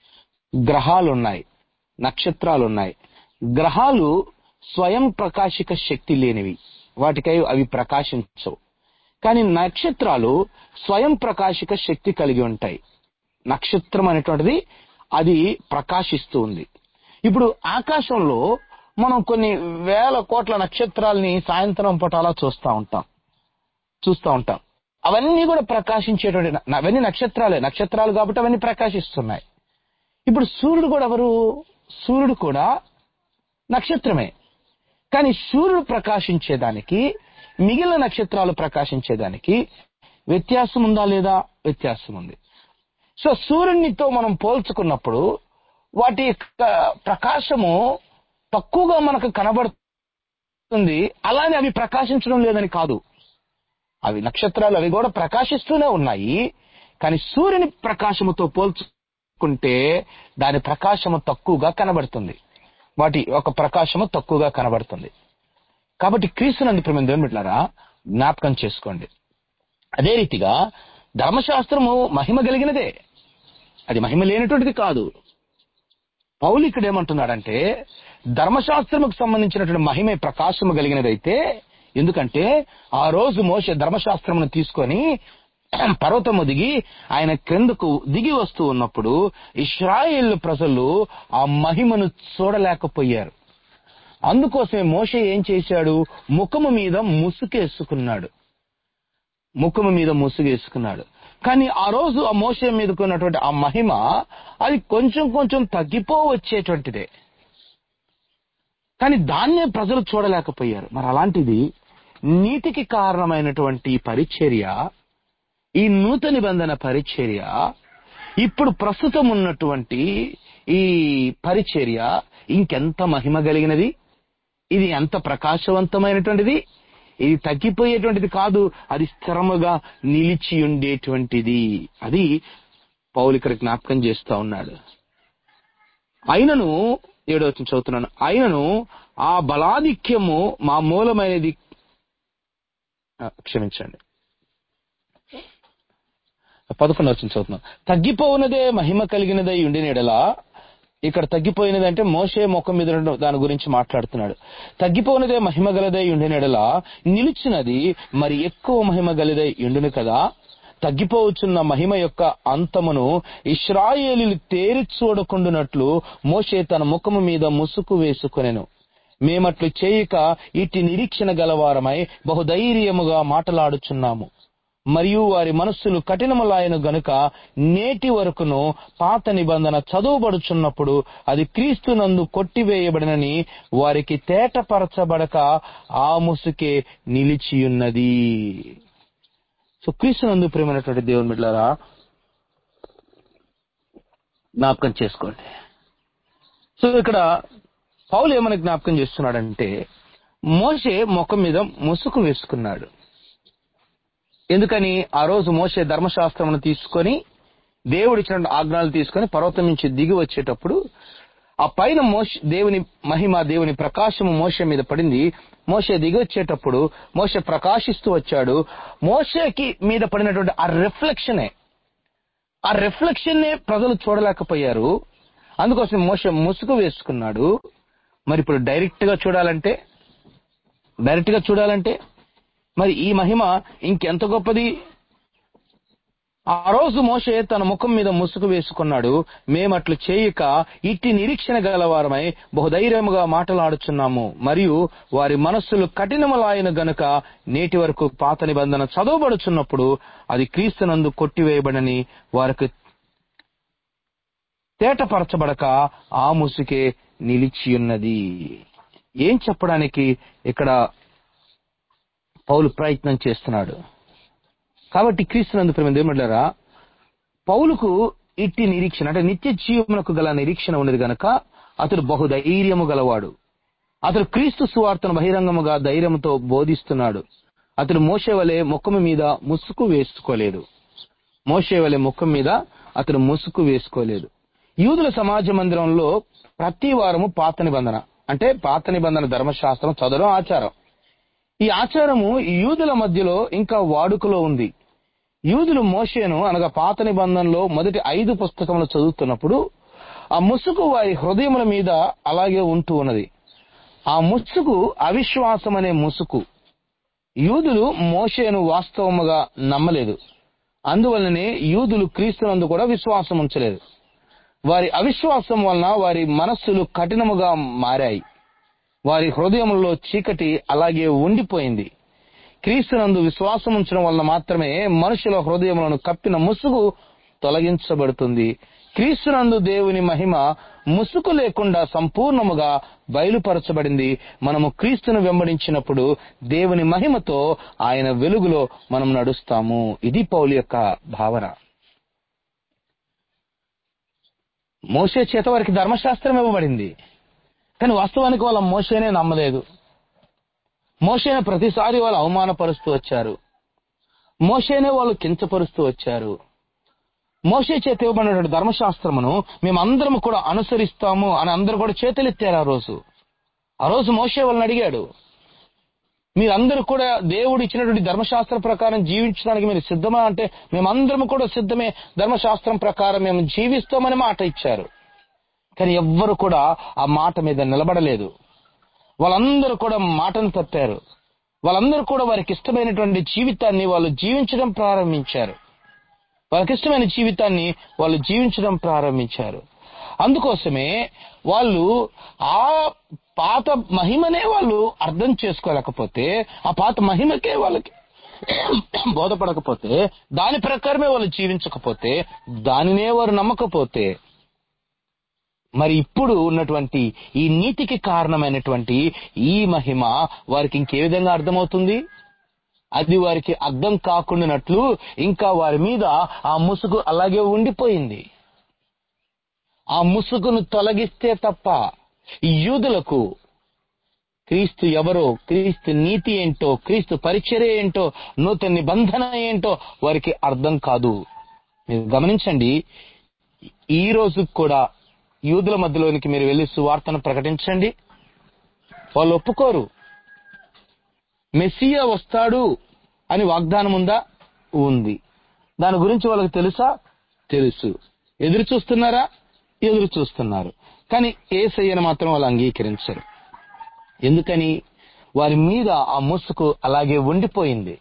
గ్రహాలున్నాయి నక్షత్రాలున్నాయి గ్రహాలు స్వయం ప్రకాశిక శక్తి లేనివి వాటికై అవి ప్రకాశించవు కానీ నక్షత్రాలు స్వయం ప్రకాశిక శక్తి కలిగి ఉంటాయి నక్షత్రం అనేటువంటిది అది ప్రకాశిస్తూ ఉంది ఇప్పుడు ఆకాశంలో మనం కొన్ని వేల కోట్ల నక్షత్రాలని సాయంత్రం పూట అలా చూస్తూ ఉంటాం చూస్తూ ఉంటాం అవన్నీ కూడా ప్రకాశించేటువంటి న- అవన్నీ నక్షత్రాలే నక్షత్రాలు కాబట్టి అవన్నీ ప్రకాశిస్తున్నాయి ఇప్పుడు సూర్యుడు కూడా ఎవరు సూర్యుడు కూడా నక్షత్రమే కానీ సూర్యుడు ప్రకాశించేదానికి మిగిలిన నక్షత్రాలు ప్రకాశించేదానికి వ్యత్యాసం ఉందా లేదా వ్యత్యాసం ఉంది సో సూర్యునితో మనం పోల్చుకున్నప్పుడు వాటి యొక్క ప్రకాశము తక్కువగా మనకు కనబడుతుంది అలానే అవి ప్రకాశించడం లేదని కాదు అవి నక్షత్రాలు అవి కూడా ప్రకాశిస్తూనే ఉన్నాయి కానీ సూర్యుని ప్రకాశముతో పోల్చుకుంటే దాని ప్రకాశము తక్కువగా కనబడుతుంది వాటి యొక్క ప్రకాశము తక్కువగా కనబడుతుంది కాబట్టి క్రీస్తునందు ప్రేమ దేవుని బిడ్డలారా జ్ఞాపకం చేసుకోండి అదే రీతిగా ధర్మశాస్త్రము మహిమ కలిగినదే అది మహిమ లేనటువంటిది కాదు పౌలు ఇక్కడ ఏమంటున్నాడంటే ధర్మశాస్త్రముకు సంబంధించినటువంటి మహిమే ప్రకాశము కలిగినదైతే ఎందుకంటే ఆ రోజు మోసే ధర్మశాస్త్రమును తీసుకొని పర్వతము దిగి ఆయన క్రిందకు దిగి వస్తూ ఉన్నప్పుడు ఇస్రాయేల్ ప్రజలు ఆ మహిమను చూడలేకపోయారు అందుకోసమే మోషే ఏం చేశాడు ముఖము మీద ముసుగేసుకున్నాడు ముఖము మీద ముసుగేసుకున్నాడు కానీ ఆ రోజు ఆ మోసే మీదకు ఉన్నటువంటి ఆ మహిమ అది కొంచెం కొంచెం తగ్గిపో వచ్చేటువంటిదే కానీ దాన్నే ప్రజలు చూడలేకపోయారు మరి అలాంటిది నీతికి కారణమైనటువంటి పరిచర్య ఈ నూతన నిబంధన పరిచర్య ఇప్పుడు ప్రస్తుతం ఉన్నటువంటి ఈ పరిచర్య ఇంకెంత మహిమ కలిగినది ఇది ఎంత ప్రకాశవంతమైనటువంటిది ఇది తగ్గిపోయేటువంటిది కాదు అది స్థిరముగా నిలిచి ఉండేటువంటిది అది పౌలు ఇక్కడ జ్ఞాపకం చేస్తా ఉన్నాడు అయినను ఏడో వచ్చిన చదువుతున్నాను అయినను ఆ బలాధిక్యము మా మూలమైనది ఆ, క్షమించండి పదకొండు వచ్చిన చదువుతున్నాను తగ్గిపోవునదే మహిమ కలిగినదై ఉండిన ఎడలా ఇక్కడ తగ్గిపోయినది అంటే మోసే ముఖం మీద ఉన్న దాని గురించి మాట్లాడుతున్నాడు తగ్గిపోయినదే మహిమ గలదై ఉండిన ఎడలా నిలిచినది మరి ఎక్కువ మహిమ గలదై ఉండును కదా తగ్గిపోవచ్చున్న మహిమ యొక్క అంతమును ఇస్రాయేలీలు తేరి చూడకుండునట్లు మోషే తన ముఖము మీద ముసుగు వేసుకొనెను మేమట్లు చేయక ఇట్టి నిరీక్షణ గలవారమై బహుధైర్యముగా మాటలాడుచున్నాము మరియు వారి మనస్సులు కఠినములాయను గనుక నేటి వరకును పాత నిబంధన చదువుబడుచున్నప్పుడు అది క్రీస్తునందు కొట్టివేయబడినని వారికి తేటపరచబడక ఆ ముసుకే నిలిచియున్నది సో క్రీస్తునందు ప్రేమైనటువంటి దేవుని బిడ్డలారా జ్ఞాపకం చేసుకోండి సో ఇక్కడ పౌలు ఏమని జ్ఞాపకం చేస్తున్నాడంటే మోషే ముఖం మీద ముసుగు వేసుకున్నాడు ఎందుకని ఆ రోజు మోసే ధర్మశాస్త్రమును తీసుకొని దేవుడు ఇచ్చిన ఆజ్ఞలు తీసుకొని పర్వతం నుంచి దిగి వచ్చేటప్పుడు ఆ పైన మోష దేవుని మహిమ దేవుని ప్రకాశము మోషే మీద పడింది మోషే దిగి వచ్చేటప్పుడు మోషే ప్రకాశిస్తూ వచ్చాడు మోషేకి మీద పడినటువంటి ఆ రిఫ్లెక్షనే ఆ రిఫ్లెక్షన్ నే ప్రజలు చూడలేకపోయారు అందుకోసం మోషే ముసుగు వేసుకున్నాడు మరి ఇప్పుడు డైరెక్ట్ గా చూడాలంటే డైరెక్ట్ గా చూడాలంటే మరి ఈ మహిమ ఇంకెంత గొప్పది ఆ రోజు మోషే తన ముఖం మీద ముసుగు వేసుకున్నాడు మేమట్లు చేయక ఇట్టి నిరీక్షణ గలవారమై బహుధైర్యముగా మాటలాడుచున్నాము మరియు వారి మనస్సులు కఠినములాయన గనుక నేటి వరకు పాత నిబంధన చదవబడుచున్నప్పుడు అది క్రీస్తునందు కొట్టివేయబడని వారికి తేటపరచబడక ఆ ముసుకే నిలిచియున్నది ఏం చెప్పడానికి ఇక్కడ పౌలు ప్రయత్నం చేస్తున్నాడు కాబట్టి క్రీస్తునందు ప్రేమ దేవుడులారా పౌలుకు ఇట్టి నిరీక్షణ అంటే నిత్య జీవమునకు గల నిరీక్షణ ఉన్నది గనక అతడు బహుధైర్యము గలవాడు అతడు క్రీస్తు సువార్తను బహిరంగముగా ధైర్యంతో బోధిస్తున్నాడు అతడు మోసే వలె ముఖము మీద ముసుగు వేసుకోలేదు మోసే వలె ముఖం మీద అతడు ముసుగు వేసుకోలేదు యూదుల సమాజ మందిరంలో ప్రతి వారము పాత నిబంధన అంటే పాత నిబంధన ధర్మశాస్త్రం చదవడం ఆచారం ఈ ఆచారము యూదుల మధ్యలో ఇంకా వాడుకలో ఉంది యూదులు మోషేను అనగా పాత నిబంధనలో మొదటి ఐదు పుస్తకములు చదువుతున్నప్పుడు ఆ ముసుగు వారి హృదయముల మీద అలాగే ఉంటూ ఉన్నది ఆ ముసుగు అవిశ్వాసం అనే ముసుగు యూదులు మోషేను వాస్తవముగా నమ్మలేదు అందువలనే యూదులు క్రీస్తునందు కూడా విశ్వాసం ఉంచలేదు వారి అవిశ్వాసం వలన వారి మనస్సులు కఠినముగా మారాయి వారి హృదయములలో చీకటి అలాగే ఉండిపోయింది క్రీస్తునందు విశ్వాసం ఉంచడం వలన మాత్రమే మనుషుల హృదయములను కప్పిన ముసుగు తొలగించబడుతుంది క్రీస్తునందు దేవుని మహిమ ముసుగు లేకుండా సంపూర్ణముగా బయలుపరచబడింది మనము క్రీస్తును వెంబడించినప్పుడు దేవుని మహిమతో ఆయన వెలుగులో మనం నడుస్తాము ఇది పౌలు యొక్క భావన మోసే చేత వారికి ధర్మశాస్త్రం ఇవ్వబడింది కానీ వాస్తవానికి వాళ్ళ మోసేనే నమ్మలేదు మోసేనే ప్రతిసారి వాళ్ళు అవమానపరుస్తూ వచ్చారు మోసేనే వాళ్ళు కించపరుస్తూ వచ్చారు మోసే చేత ఇవ్వబడినటువంటి ధర్మశాస్త్రమును మేమందరం కూడా అనుసరిస్తాము అని అందరూ కూడా చేతులెత్తారు ఆ రోజు ఆ రోజు మోసే వాళ్ళని అడిగాడు మీరందరూ కూడా దేవుడు ఇచ్చినటువంటి ధర్మశాస్త్ర ప్రకారం జీవించడానికి మీరు సిద్ధమా అంటే మేమందరం కూడా సిద్ధమే ధర్మశాస్త్రం ప్రకారం మేము జీవిస్తామని మాట ఇచ్చారు కానీ ఎవ్వరు కూడా ఆ మాట మీద నిలబడలేదు వాళ్ళందరూ కూడా మాటను తప్పారు వాళ్ళందరూ కూడా వారికి ఇష్టమైనటువంటి జీవితాన్ని వాళ్ళు జీవించడం ప్రారంభించారు వాళ్ళకి ఇష్టమైన జీవితాన్ని వాళ్ళు జీవించడం ప్రారంభించారు అందుకోసమే వాళ్ళు ఆ పాత మహిమనే వాళ్ళు అర్థం చేసుకోలేకపోతే ఆ పాత మహిమకే వాళ్ళకి బోధపడకపోతే దాని ప్రకారమే వాళ్ళు జీవించకపోతే దానినే వారు నమ్మకపోతే మరి ఇప్పుడు ఉన్నటువంటి ఈ నీతికి కారణమైనటువంటి ఈ మహిమ వారికి ఇంకే విధంగా అర్థమవుతుంది అది వారికి అర్థం కాకుండానట్లు ఇంకా వారి మీద ఆ ముసుగు అలాగే ఉండిపోయింది ఆ ముసుగును తొలగిస్తే తప్ప ఈ యూదులకు క్రీస్తు ఎవరో క్రీస్తు నీతి ఏంటో క్రీస్తు పరిచర్య ఏంటో నూతన నిబంధన ఏంటో వారికి అర్థం కాదు మీరు గమనించండి ఈ రోజు కూడా యూదుల మధ్యలోనికి మీరు వెళ్లి సువార్తను ప్రకటించండి వాళ్ళు ఒప్పుకోరు మెస్సియా వస్తాడు అని వాగ్దానం ఉందా ఉంది దాని గురించి వాళ్ళకి తెలుసా తెలుసు ఎదురు చూస్తున్నారా ఎదురు చూస్తున్నారు కానీ ఏసయ్యను మాత్రం వాళ్ళు అంగీకరించరు ఎందుకని వారి మీద ఆ ముసుగు అలాగే ఉండిపోయింది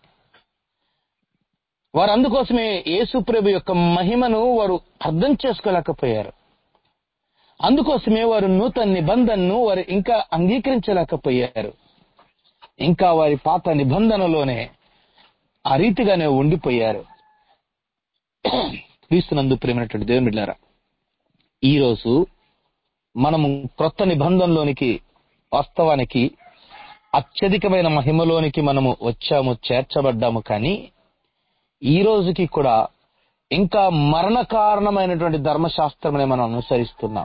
వారు అందుకోసమే యేసుప్రభు యొక్క మహిమను వారు అర్థం చేసుకోలేకపోయారు అందుకోసమే వారు నూతన నిబంధనను వారు ఇంకా అంగీకరించలేకపోయారు ఇంకా వారి పాత నిబంధనలోనే ఆ రీతిగానే ఉండిపోయారు క్రీస్తునందు ప్రేమైనటువంటి దేవుని బిడ్డారా ఈరోజు మనము క్రొత్త నిబంధనలోనికి వాస్తవానికి అత్యధికమైన మహిమలోనికి మనము వచ్చాము చేర్చబడ్డాము కానీ ఈ రోజుకి కూడా ఇంకా మరణ కారణమైనటువంటి ధర్మశాస్త్రమనే మనం అనుసరిస్తున్నాం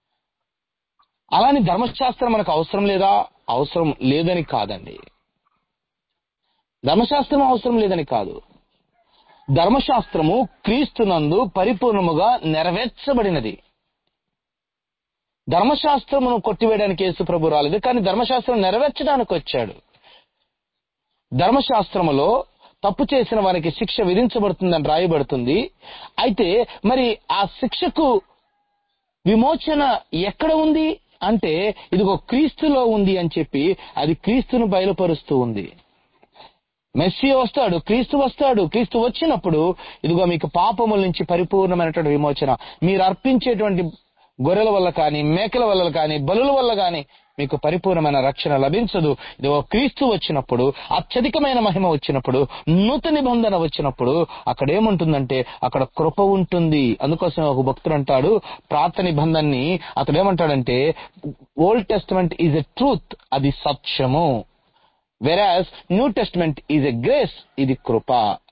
అలాని ధర్మశాస్త్రం మనకు అవసరం లేదా అవసరం లేదని కాదండి ధర్మశాస్త్రం అవసరం లేదని కాదు ధర్మశాస్త్రము క్రీస్తునందు పరిపూర్ణముగా నెరవేర్చబడినది ధర్మశాస్త్రమును కొట్టివేయడానికి యేసు ప్రభు రాలేదు కానీ ధర్మశాస్త్రం నెరవేర్చడానికి వచ్చాడు ధర్మశాస్త్రములో తప్పు చేసిన వారికి శిక్ష విధించబడుతుందని రాయబడుతుంది అయితే మరి ఆ శిక్షకు విమోచన ఎక్కడ ఉంది అంటే ఇదిగో క్రీస్తులో ఉంది అని చెప్పి అది క్రీస్తును బయలుపరుస్తూ ఉంది మెస్సి వస్తాడు క్రీస్తు వస్తాడు క్రీస్తు వచ్చినప్పుడు ఇదిగో మీకు పాపముల నుంచి పరిపూర్ణమైనటువంటి విమోచన మీరు అర్పించేటువంటి గొర్రెల వల్ల కానీ మేకల వల్ల కానీ బలుల వల్ల కానీ మీకు పరిపూర్ణమైన రక్షణ లభించదు ఇదిగో క్రీస్తు వచ్చినప్పుడు అత్యధికమైన మహిమ వచ్చినప్పుడు నూతన నిబంధన వచ్చినప్పుడు అక్కడ ఏముంటుందంటే అక్కడ కృప ఉంటుంది అందుకోసం ఒక భక్తుడు అంటాడు ప్రార్థన నిబంధనని అతడు ఏమంటాడంటే Old Testament is a truth అది సత్యము whereas New Testament is a grace ఇది కృప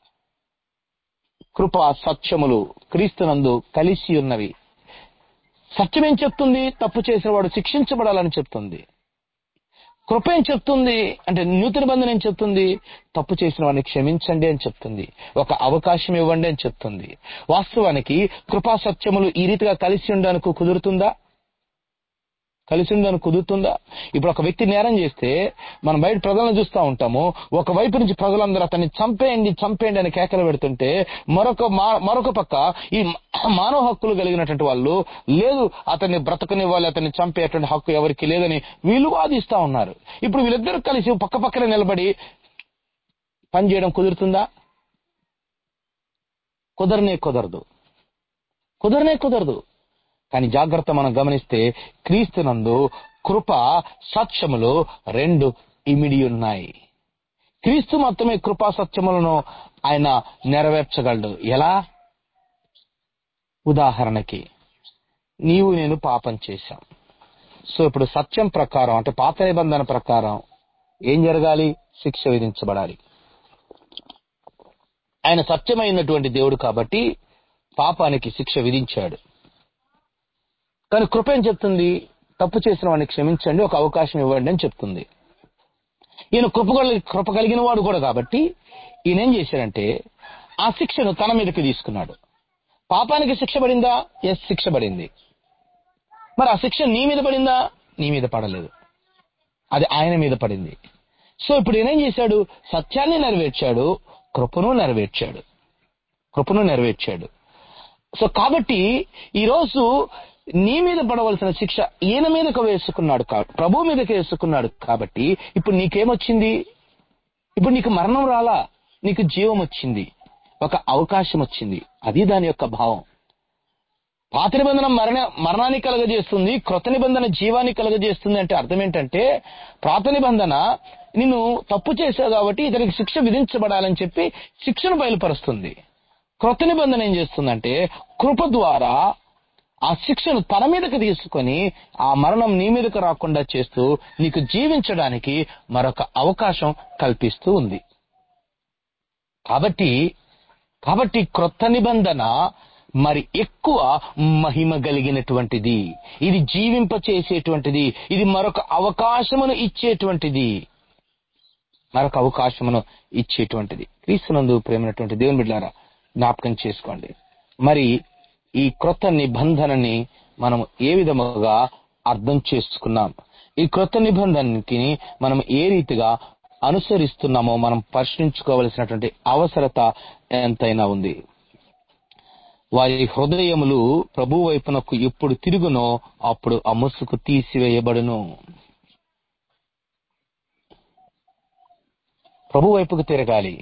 కృప సత్యములు క్రీస్తునందు కలిసి ఉన్నవి సత్యం ఏం చెప్తుంది తప్పు చేసిన వాడు శిక్షించబడాలని చెప్తుంది కృప ఏం చెప్తుంది అంటే నూతన బంధన ఏం చెప్తుంది తప్పు చేసిన వాడిని క్షమించండి అని చెప్తుంది ఒక అవకాశం ఇవ్వండి అని చెప్తుంది వాస్తవానికి కృపా సత్యములు ఈ రీతిగా కలిసి ఉండడానికి కుదురుతుందా కలిసి ఉండడానికి కుదురుతుందా ఇప్పుడు ఒక వ్యక్తి నేరం చేస్తే మనం బయట ప్రజలను చూస్తూ ఉంటాము ఒక వైపు నుంచి ప్రజలందరూ అతన్ని చంపేయండి చంపేయండి అని కేకలు పెడుతుంటే మరొక మా- మరొక పక్క ఈ మానవ హక్కులు కలిగినటువంటి వాళ్ళు లేదు అతన్ని బ్రతకనివ్వాలి అతన్ని చంపేటువంటి హక్కు ఎవరికి లేదని వీళ్ళు వాదిస్తా ఉన్నారు ఇప్పుడు వీళ్ళిద్దరూ కలిసి పక్క పక్కన నిలబడి పని చేయడం కుదురుతుందా కుదరనే కుదరదు కుదరనే కుదరదు కానీ జాగ్రత్త మనం గమనిస్తే క్రీస్తునందు కృప సత్యములు రెండు ఇమిడి ఉన్నాయి క్రీస్తు మాత్రమే కృపా సత్యములను ఆయన నెరవేర్చగలడు ఎలా ఉదాహరణకి నీవు నేను పాపం చేశాం సో ఇప్పుడు సత్యం ప్రకారం అంటే పాత నిబంధన ప్రకారం ఏం జరగాలి శిక్ష విధించబడాలి ఆయన సత్యమైనటువంటి దేవుడు కాబట్టి పాపానికి శిక్ష విధించాడు కానీ కృప ఏం చెప్తుంది తప్పు చేసిన వాడిని క్షమించండి ఒక అవకాశం ఇవ్వండి అని చెప్తుంది ఈయన కృప కలి- కృప కలిగిన వాడు కూడా కాబట్టి ఈయన ఏం చేశాడంటే ఆ శిక్షను తన మీదకి తీసుకున్నాడు పాపానికి శిక్ష పడిందా ఎస్ శిక్ష పడింది మరి ఆ శిక్ష నీ మీద పడిందా నీ మీద పడలేదు అది ఆయన మీద పడింది సో ఇప్పుడు ఈయన ఏం చేశాడు సత్యాన్ని నెరవేర్చాడు కృపను నెరవేర్చాడు కృపను నెరవేర్చాడు సో కాబట్టి ఈరోజు నీ మీద పడవలసిన శిక్ష ఈయన మీదకు వేసుకున్నాడు కా- ప్రభు మీదకి వేసుకున్నాడు కాబట్టి ఇప్పుడు నీకేమొచ్చింది ఇప్పుడు నీకు మరణం రాలా నీకు జీవం వచ్చింది ఒక అవకాశం వచ్చింది అది దాని యొక్క భావం పాత నిబంధన మరణ మరణాన్ని కలగజేస్తుంది క్రొత్త నిబంధన జీవాన్ని కలగజేస్తుంది అంటే అర్థం ఏంటంటే పాత నిబంధన నిన్ను తప్పు చేశావు కాబట్టి ఇతనికి శిక్ష విధించబడాలని చెప్పి శిక్షను బయలుపరుస్తుంది క్రొత్త నిబంధన ఏం చేస్తుందంటే కృప ద్వారా ఆ శిక్షను తన మీదకి తీసుకొని ఆ మరణం నీ మీదకు రాకుండా చేస్తూ నీకు జీవించడానికి మరొక అవకాశం కల్పిస్తూ ఉంది కాబట్టి కాబట్టి క్రొత్త నిబంధన మరి ఎక్కువ మహిమ కలిగినటువంటిది ఇది జీవింప చేసేటువంటిది ఇది మరొక అవకాశమును ఇచ్చేటువంటిది మరొక అవకాశమును ఇచ్చేటువంటిది క్రీస్తునందు ప్రేమైనటువంటి దేవుని బిడ్డారా జ్ఞాపకం చేసుకోండి మరి ఈ క్రొత్త నిబంధనని మనం ఏ విధముగా అర్థం చేసుకున్నాం ఈ క్రొత్త నిబంధనకి మనం ఏ రీతిగా అనుసరిస్తున్నామో మనం పరిశీలించుకోవలసినటువంటి అవసరత ఎంతైనా ఉంది వారి హృదయములు ప్రభు వైపునకు ఎప్పుడు తిరుగునో అప్పుడు ఆ ముసుగు తీసివేయబడును ప్రభు వైపుకు తిరగాలి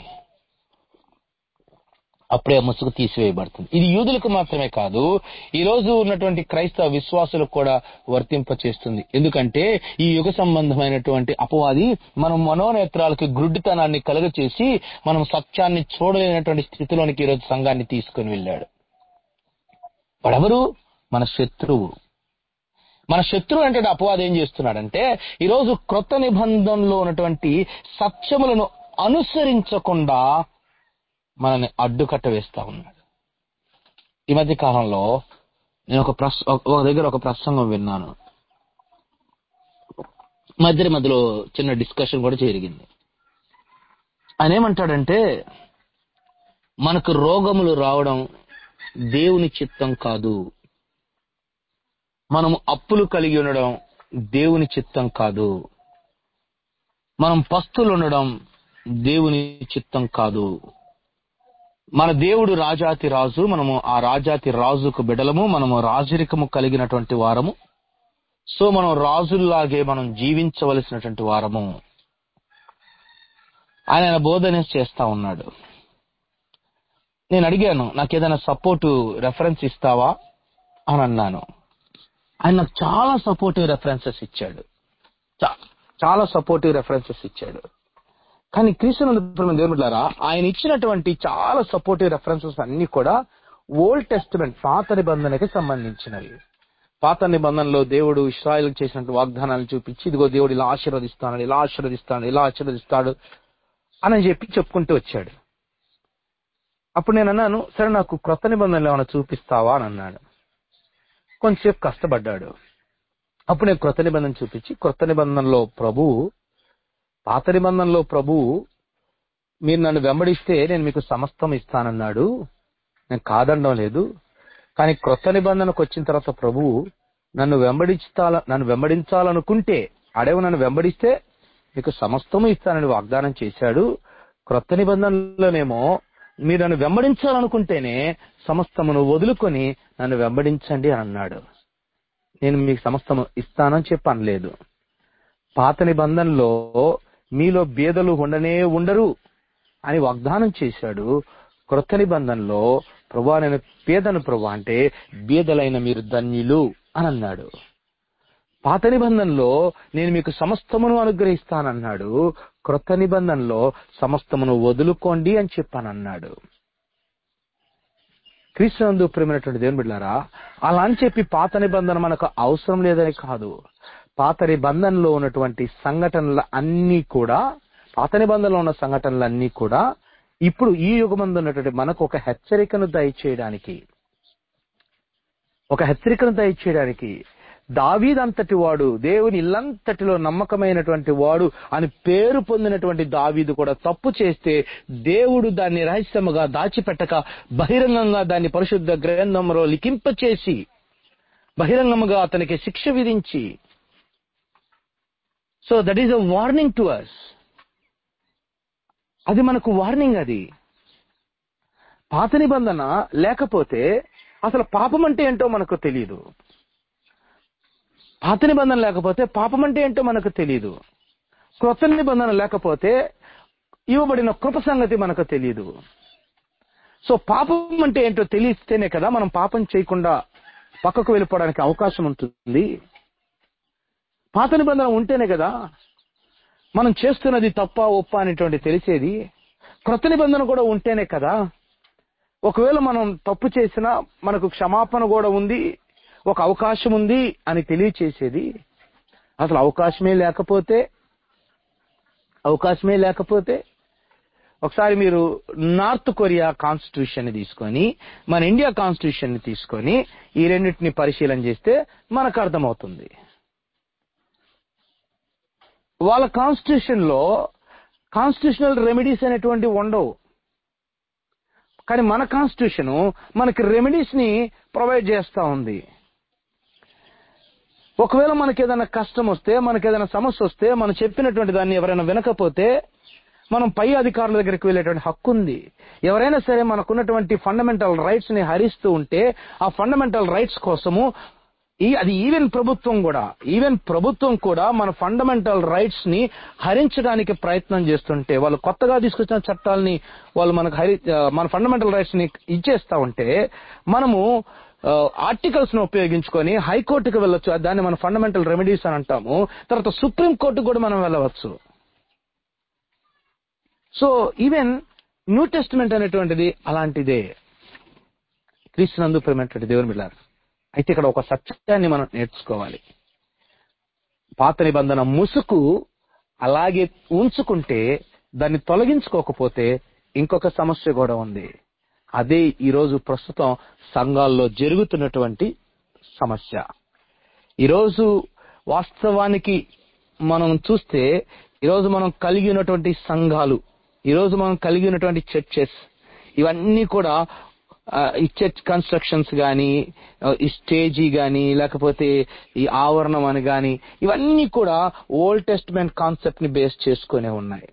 అప్పుడే ఆ ముసుగు తీసివేయబడుతుంది ఇది యూదులకు మాత్రమే కాదు ఈ రోజు ఉన్నటువంటి క్రైస్తవ విశ్వాసులకు కూడా వర్తింప చేస్తుంది ఎందుకంటే ఈ యుగ సంబంధమైనటువంటి అపవాది మనం మనోనేత్రాలకి గ్రుడ్డితనాన్ని కలుగచేసి మనం సత్యాన్ని చూడలేనటువంటి స్థితిలోనికి ఈరోజు సంఘాన్ని తీసుకుని వెళ్ళాడు వాడెవరు మన శత్రువు మన శత్రువు అంటే అపవాది ఏం చేస్తున్నాడంటే ఈరోజు క్రొత్త నిబంధనలో ఉన్నటువంటి సత్యములను అనుసరించకుండా మనల్ని అడ్డుకట్ట వేస్తా ఉన్నాడు ఈ మధ్య కాలంలో నేను ఒక ప్రస్ ఒక దగ్గర ఒక ప్రసంగం విన్నాను మధ్య మధ్యలో చిన్న డిస్కషన్ కూడా జరిగింది ఆయన ఏమంటాడంటే మనకు రోగములు రావడం దేవుని చిత్తం కాదు మనము అప్పులు కలిగి ఉండడం దేవుని చిత్తం కాదు మనం పస్తులు ఉండడం దేవుని చిత్తం కాదు మన దేవుడు రాజాతి రాజు మనము ఆ రాజాతి రాజుకు బిడలము మనము రాజరికము కలిగినటువంటి వారము సో మనం రాజుల్లాగే మనం జీవించవలసినటువంటి వారము ఆయన ఆయన బోధన చేస్తా ఉన్నాడు నేను అడిగాను నాకు ఏదైనా సపోర్ట్ రెఫరెన్స్ ఇస్తావా అని అన్నాను ఆయన నాకు చాలా సపోర్టివ్ రెఫరెన్సెస్ ఇచ్చాడు చా- చాలా సపోర్టివ్ రెఫరెన్సెస్ ఇచ్చాడు కానీ క్రీస్తునందు దేవుని బిడ్డలారా ఆయన ఇచ్చినటువంటి చాలా సపోర్టివ్ రెఫరెన్సెస్ అన్ని కూడా ఓల్డ్ టెస్టిమెంట్ పాత నిబంధనకి సంబంధించినవి పాత నిబంధనలో దేవుడు ఇస్రాయల్ చేసినటువంటి వాగ్దానాలు చూపించి ఇదిగో దేవుడు ఇలా ఆశీర్వదిస్తాడు ఇలా ఆశీర్వదిస్తాడు ఇలా ఆశీర్వదిస్తాడు అని చెప్పి చెప్పుకుంటూ వచ్చాడు అప్పుడు నేను అన్నాను సరే నాకు క్రొత్త నిబంధనలు ఏమైనా చూపిస్తావా అని అన్నాడు కొంచెంసేపు కష్టపడ్డాడు అప్పుడు నేను క్రొత్త నిబంధన చూపించి క్రొత్త నిబంధనలో ప్రభువు పాత నిబంధనలో ప్రభువు మీరు నన్ను వెంబడిస్తే నేను మీకు సమస్తం ఇస్తానన్నాడు నేను కాదనడం లేదు కానీ క్రొత్త నిబంధనకు వచ్చిన తర్వాత ప్రభువు నన్ను వెంబడించాల నన్ను వెంబడించాలనుకుంటే అడవి నన్ను వెంబడిస్తే మీకు సమస్తము ఇస్తానని వాగ్దానం చేశాడు క్రొత్త నిబంధనలోనేమో మీరు నన్ను వెంబడించాలనుకుంటేనే సమస్తమును వదులుకొని నన్ను వెంబడించండి అని అన్నాడు నేను మీకు సమస్తము ఇస్తానని చెప్పి అనలేదు పాత నిబంధనలో మీలో బీదలు ఉండనే ఉండరు అని వాగ్దానం చేశాడు క్రొత్త నిబంధనలో ప్రభా నేను పేదను ప్రభా అంటే బీదలైన మీరు ధన్యులు అని అన్నాడు పాత నిబంధనలో నేను మీకు సమస్తమును అనుగ్రహిస్తానన్నాడు క్రొత్త నిబంధనలో సమస్తమును వదులుకోండి అని చెప్పానన్నాడు క్రీస్తునందు ప్రేమైనటువంటి దేవుని బిడ్డారా అలా అని చెప్పి పాత నిబంధన మనకు అవసరం లేదని కాదు పాత నిబంధనలో ఉన్నటువంటి సంఘటనలు అన్నీ కూడా పాత నిబంధనలో ఉన్న సంఘటనలు అన్నీ కూడా ఇప్పుడు ఈ యుగమందు ఉన్నటువంటి మనకు ఒక హెచ్చరికను దయచేయడానికి ఒక హెచ్చరికను దయచేయడానికి దావీదంతటి వాడు దేవుని ఇల్లంతటిలో నమ్మకమైనటువంటి వాడు అని పేరు పొందినటువంటి దావీదు కూడా తప్పు చేస్తే దేవుడు దాన్ని రహస్యముగా దాచిపెట్టక బహిరంగంగా దాన్ని పరిశుద్ధ గ్రంథంలో లిఖింపచేసి బహిరంగముగా అతనికి శిక్ష విధించి so that is a warning to us అది మనకు వార్నింగ్ అది పాత నిబంధన లేకపోతే అసలు పాపం అంటే ఏంటో మనకు తెలియదు పాత నిబంధన లేకపోతే పాపం అంటే ఏంటో మనకు తెలియదు క్రొత్త నిబంధన లేకపోతే ఇవ్వబడిన కృప సంగతి మనకు తెలియదు సో పాపం అంటే ఏంటో తెలిస్తేనే కదా మనం పాపం చేయకుండా పక్కకు వెళ్ళిపోవడానికి అవకాశం ఉంటుంది పాత నిబంధన ఉంటేనే కదా మనం చేస్తున్నది తప్ప ఒప్ప అనేటువంటి తెలిసేది క్రొత్త నిబంధన కూడా ఉంటేనే కదా ఒకవేళ మనం తప్పు చేసినా మనకు క్షమాపణ కూడా ఉంది ఒక అవకాశం ఉంది అని తెలియచేసేది అసలు అవకాశమే లేకపోతే అవకాశమే లేకపోతే ఒకసారి మీరు నార్త్ కొరియా కాన్స్టిట్యూషన్ ని తీసుకొని మన ఇండియా కాన్స్టిట్యూషన్ ని తీసుకొని ఈ రెండింటిని పరిశీలన చేస్తే మనకు అర్థమవుతుంది వాళ్ళ కాన్స్టిట్యూషన్ లో కాన్స్టిట్యూషనల్ రెమెడీస్ అనేటువంటి ఉండవు కానీ మన కాన్స్టిట్యూషన్ మనకి రెమెడీస్ ని ప్రొవైడ్ చేస్తా ఉంది ఒకవేళ మనకి ఏదైనా కష్టం వస్తే మనకి ఏదైనా సమస్య వస్తే మనం చెప్పినటువంటి దాన్ని ఎవరైనా వినకపోతే మనం పై అధికారుల దగ్గరికి వెళ్ళేటువంటి హక్కు ఉంది ఎవరైనా సరే మనకున్నటువంటి ఫండమెంటల్ రైట్స్ ని హరిస్తూ ఉంటే ఆ ఫండమెంటల్ రైట్స్ కోసము ఈ అది ఈవెన్ ప్రభుత్వం కూడా ఈవెన్ ప్రభుత్వం కూడా మన ఫండమెంటల్ రైట్స్ ని హరించడానికి ప్రయత్నం చేస్తుంటే వాళ్ళు కొత్తగా తీసుకొచ్చిన చట్టాలని వాళ్ళు మనకు హరి ఆ, మన ఫండమెంటల్ రైట్స్ ని ఇచ్చేస్తా ఉంటే మనము ఆర్టికల్స్ ను ఉపయోగించుకొని హైకోర్టుకు వెళ్ళొచ్చు దాన్ని మన ఫండమెంటల్ రెమెడీస్ అని అంటాము తర్వాత సుప్రీం కోర్టు కూడా మనం వెళ్ళవచ్చు సో ఈవెన్ న్యూ టెస్టిమెంట్ అనేటువంటిది అలాంటిదే క్రీస్తునందు ప్రేమైనటువంటి దేవుని బిడ్డారు అయితే ఇక్కడ ఒక సత్యాన్ని మనం నేర్చుకోవాలి పాత నిబంధన ముసుగు అలాగే ఉంచుకుంటే దాన్ని తొలగించుకోకపోతే ఇంకొక సమస్య కూడా ఉంది అదే ఈరోజు ప్రస్తుతం సంఘాల్లో జరుగుతున్నటువంటి సమస్య ఈరోజు వాస్తవానికి మనం చూస్తే ఈరోజు మనం కలిగి ఉన్నటువంటి సంఘాలు ఈరోజు మనం కలిగి ఉన్నటువంటి చర్చెస్ ఇవన్నీ కూడా ఆ, ఈ చర్చ్ కన్స్ట్రక్షన్స్ కానీ ఈ స్టేజీ కానీ లేకపోతే ఈ ఆవరణం అని కానీ ఇవన్నీ కూడా ఓల్డ్ టెస్ట్మెంట్ కాన్సెప్ట్ ని బేస్ చేసుకునే ఉన్నాయి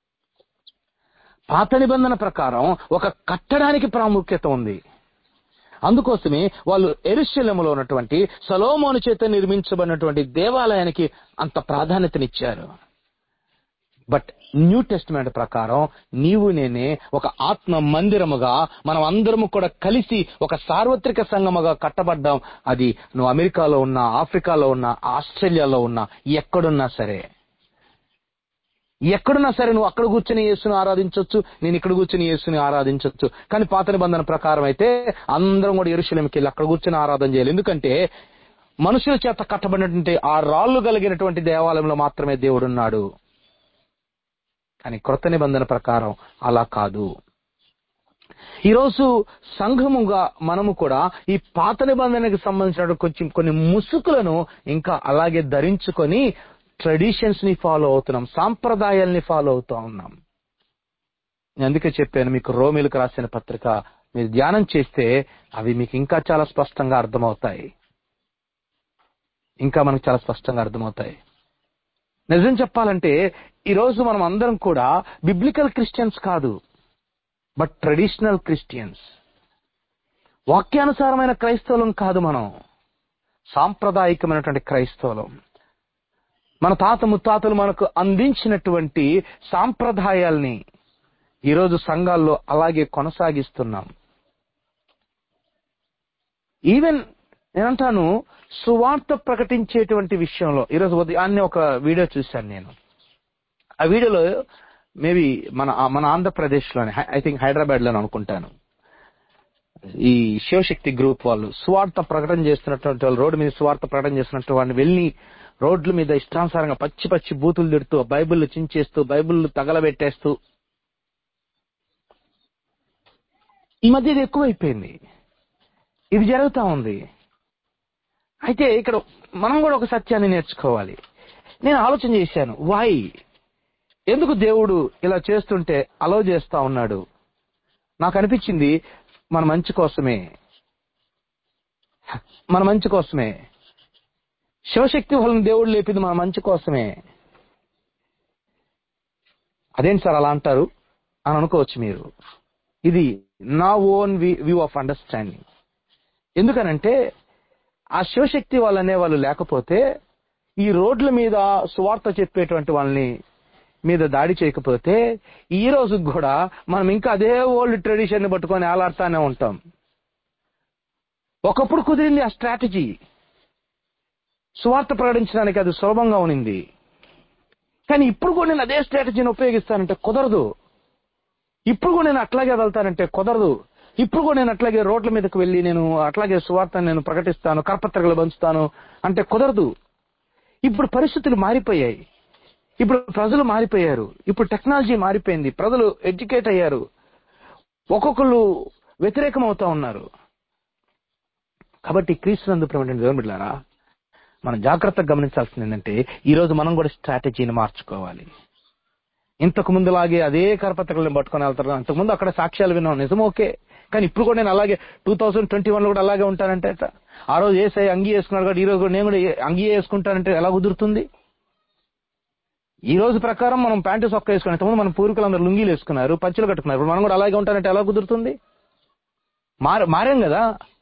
పాత నిబంధన ప్రకారం ఒక కట్టడానికి ప్రాముఖ్యత ఉంది అందుకోసమే వాళ్ళు ఎరుశల్యములో ఉన్నటువంటి సలోమోను చేత నిర్మించబడినటువంటి దేవాలయానికి అంత ప్రాధాన్యతనిచ్చారు బట్ న్యూ టెస్ట్మెంట్ ప్రకారం నీవు నేనే ఒక ఆత్మ మందిరముగా మనం అందరము కూడా కలిసి ఒక సార్వత్రిక సంఘముగా కట్టబడ్డాం అది నువ్వు అమెరికాలో ఉన్నా ఆఫ్రికాలో ఉన్నా ఆస్ట్రేలియాలో ఉన్నా ఎక్కడున్నా సరే ఎక్కడున్నా సరే నువ్వు అక్కడ కూర్చొని యేసుని ఆరాధించవచ్చు నేను ఇక్కడ కూర్చొని యేసుని ఆరాధించవచ్చు కానీ పాత నిబంధన ప్రకారం అయితే అందరం కూడా ఎరుశలంకి వెళ్ళి అక్కడ కూర్చొని ఆరాధన చేయాలి ఎందుకంటే మనుషుల చేత కట్టబడినటువంటి ఆ రాళ్లు కలిగినటువంటి దేవాలయంలో మాత్రమే దేవుడున్నాడు కానీ క్రొత్త నిబంధన ప్రకారం అలా కాదు ఈరోజు సంఘముగా మనము కూడా ఈ పాత నిబంధనకు సంబంధించిన కొంచెం కొన్ని ముసుగులను ఇంకా అలాగే ధరించుకొని ట్రెడిషన్స్ ని ఫాలో అవుతున్నాం సాంప్రదాయాల్ని ఫాలో అవుతూ ఉన్నాం నేను అందుకే చెప్పాను మీకు రోమిలకు రాసిన పత్రిక మీరు ధ్యానం చేస్తే అవి మీకు ఇంకా చాలా స్పష్టంగా అర్థమవుతాయి ఇంకా మనకు చాలా స్పష్టంగా అర్థమవుతాయి నిజం చెప్పాలంటే ఈ రోజు మనం అందరం కూడా బిబ్లికల్ క్రిస్టియన్స్ కాదు బట్ ట్రెడిషనల్ క్రిస్టియన్స్ వాక్యానుసారమైన క్రైస్తవులం కాదు మనం సాంప్రదాయికమైనటువంటి క్రైస్తవులం మన తాత ముత్తాతలు మనకు అందించినటువంటి సాంప్రదాయాల్ని ఈరోజు సంఘాల్లో అలాగే కొనసాగిస్తున్నాం ఈవెన్ నేనంటాను సువార్త ప్రకటించేటువంటి విషయంలో ఈరోజు ఉదయాన్నే ఒక వీడియో చూశాను నేను ఆ వీడియోలో మేబీ మన మన ఆంధ్రప్రదేశ్లోనే ఐ థింక్ హైదరాబాద్ లో అనుకుంటాను ఈ శివశక్తి గ్రూప్ వాళ్ళు స్వార్థ ప్రకటన చేస్తున్నటువంటి వాళ్ళు రోడ్డు మీద స్వార్థ ప్రకటన చేస్తున్నట్టు వాళ్ళని వెళ్ళి రోడ్ల మీద ఇష్టానుసారంగా పచ్చి పచ్చి బూతులు తిడుతూ బైబిల్ చించేస్తూ బైబిల్ తగలబెట్టేస్తూ ఈ మధ్య ఇది ఎక్కువైపోయింది ఇది జరుగుతా ఉంది అయితే ఇక్కడ మనం కూడా ఒక సత్యాన్ని నేర్చుకోవాలి నేను ఆలోచన చేశాను వై ఎందుకు దేవుడు ఇలా చేస్తుంటే అలో చేస్తా ఉన్నాడు నాకు అనిపించింది మన మంచి కోసమే మన మంచి కోసమే శివశక్తి వలన దేవుడు లేపింది మన మంచి కోసమే అదేంటి సార్ అలా అంటారు అని అనుకోవచ్చు మీరు ఇది నా ఓన్ వ్యూ ఆఫ్ అండర్స్టాండింగ్ ఎందుకనంటే ఆ శివశక్తి వాళ్ళు అనే వాళ్ళు లేకపోతే ఈ రోడ్ల మీద సువార్త చెప్పేటువంటి వాళ్ళని మీద దాడి చేయకపోతే ఈ రోజు కూడా మనం ఇంకా అదే ఓల్డ్ ట్రెడిషన్ ని పట్టుకొని ఆలాడుతానే ఉంటాం ఒకప్పుడు కుదిరింది ఆ స్ట్రాటజీ సువార్త ప్రకటించడానికి అది సులభంగా ఉనింది కానీ ఇప్పుడు కూడా నేను అదే స్ట్రాటజీని ఉపయోగిస్తానంటే కుదరదు ఇప్పుడు కూడా నేను అట్లాగే వెళ్తానంటే కుదరదు ఇప్పుడు కూడా నేను అట్లాగే రోడ్ల మీదకి వెళ్ళి నేను అట్లాగే సువార్త నేను ప్రకటిస్తాను కరపత్రికలు పంచుతాను అంటే కుదరదు ఇప్పుడు పరిస్థితులు మారిపోయాయి ఇప్పుడు ప్రజలు మారిపోయారు ఇప్పుడు టెక్నాలజీ మారిపోయింది ప్రజలు ఎడ్యుకేట్ అయ్యారు ఒక్కొక్కళ్ళు వ్యతిరేకం అవుతా ఉన్నారు కాబట్టి క్రీస్తునందు ప్రమేణ దేవుని మనం జాగ్రత్తగా గమనించాల్సింది ఏంటంటే ఈ రోజు మనం కూడా స్ట్రాటజీని మార్చుకోవాలి ఇంతకు ముందులాగే అదే కరపత్రికలను పట్టుకొని వెళ్తారు అంతకుముందు అక్కడ సాక్ష్యాలు విన్నాం నిజం ఓకే కానీ ఇప్పుడు కూడా నేను అలాగే టూ థౌసండ్ ట్వంటీ వన్ లో కూడా అలాగే ఉంటానంటే ఎట్లా? ఆ రోజు ఏసై అంగీ వేసుకున్నాడు కాబట్టి ఈ రోజు కూడా నేను కూడా ఏ- అంగీ వేసుకుంటానంటే ఎలా కుదురుతుంది ఈ రోజు ప్రకారం మనం ప్యాంటు సొక్క వేసుకుని ఇంతకుముందు మన పూర్వీకులందరూ లుంగీలు వేసుకున్నారు పంచులు కట్టుకున్నారు ఇప్పుడు మనం కూడా అలాగే ఉంటానంటే ఎలా కుదురుతుంది మార మారాం కదా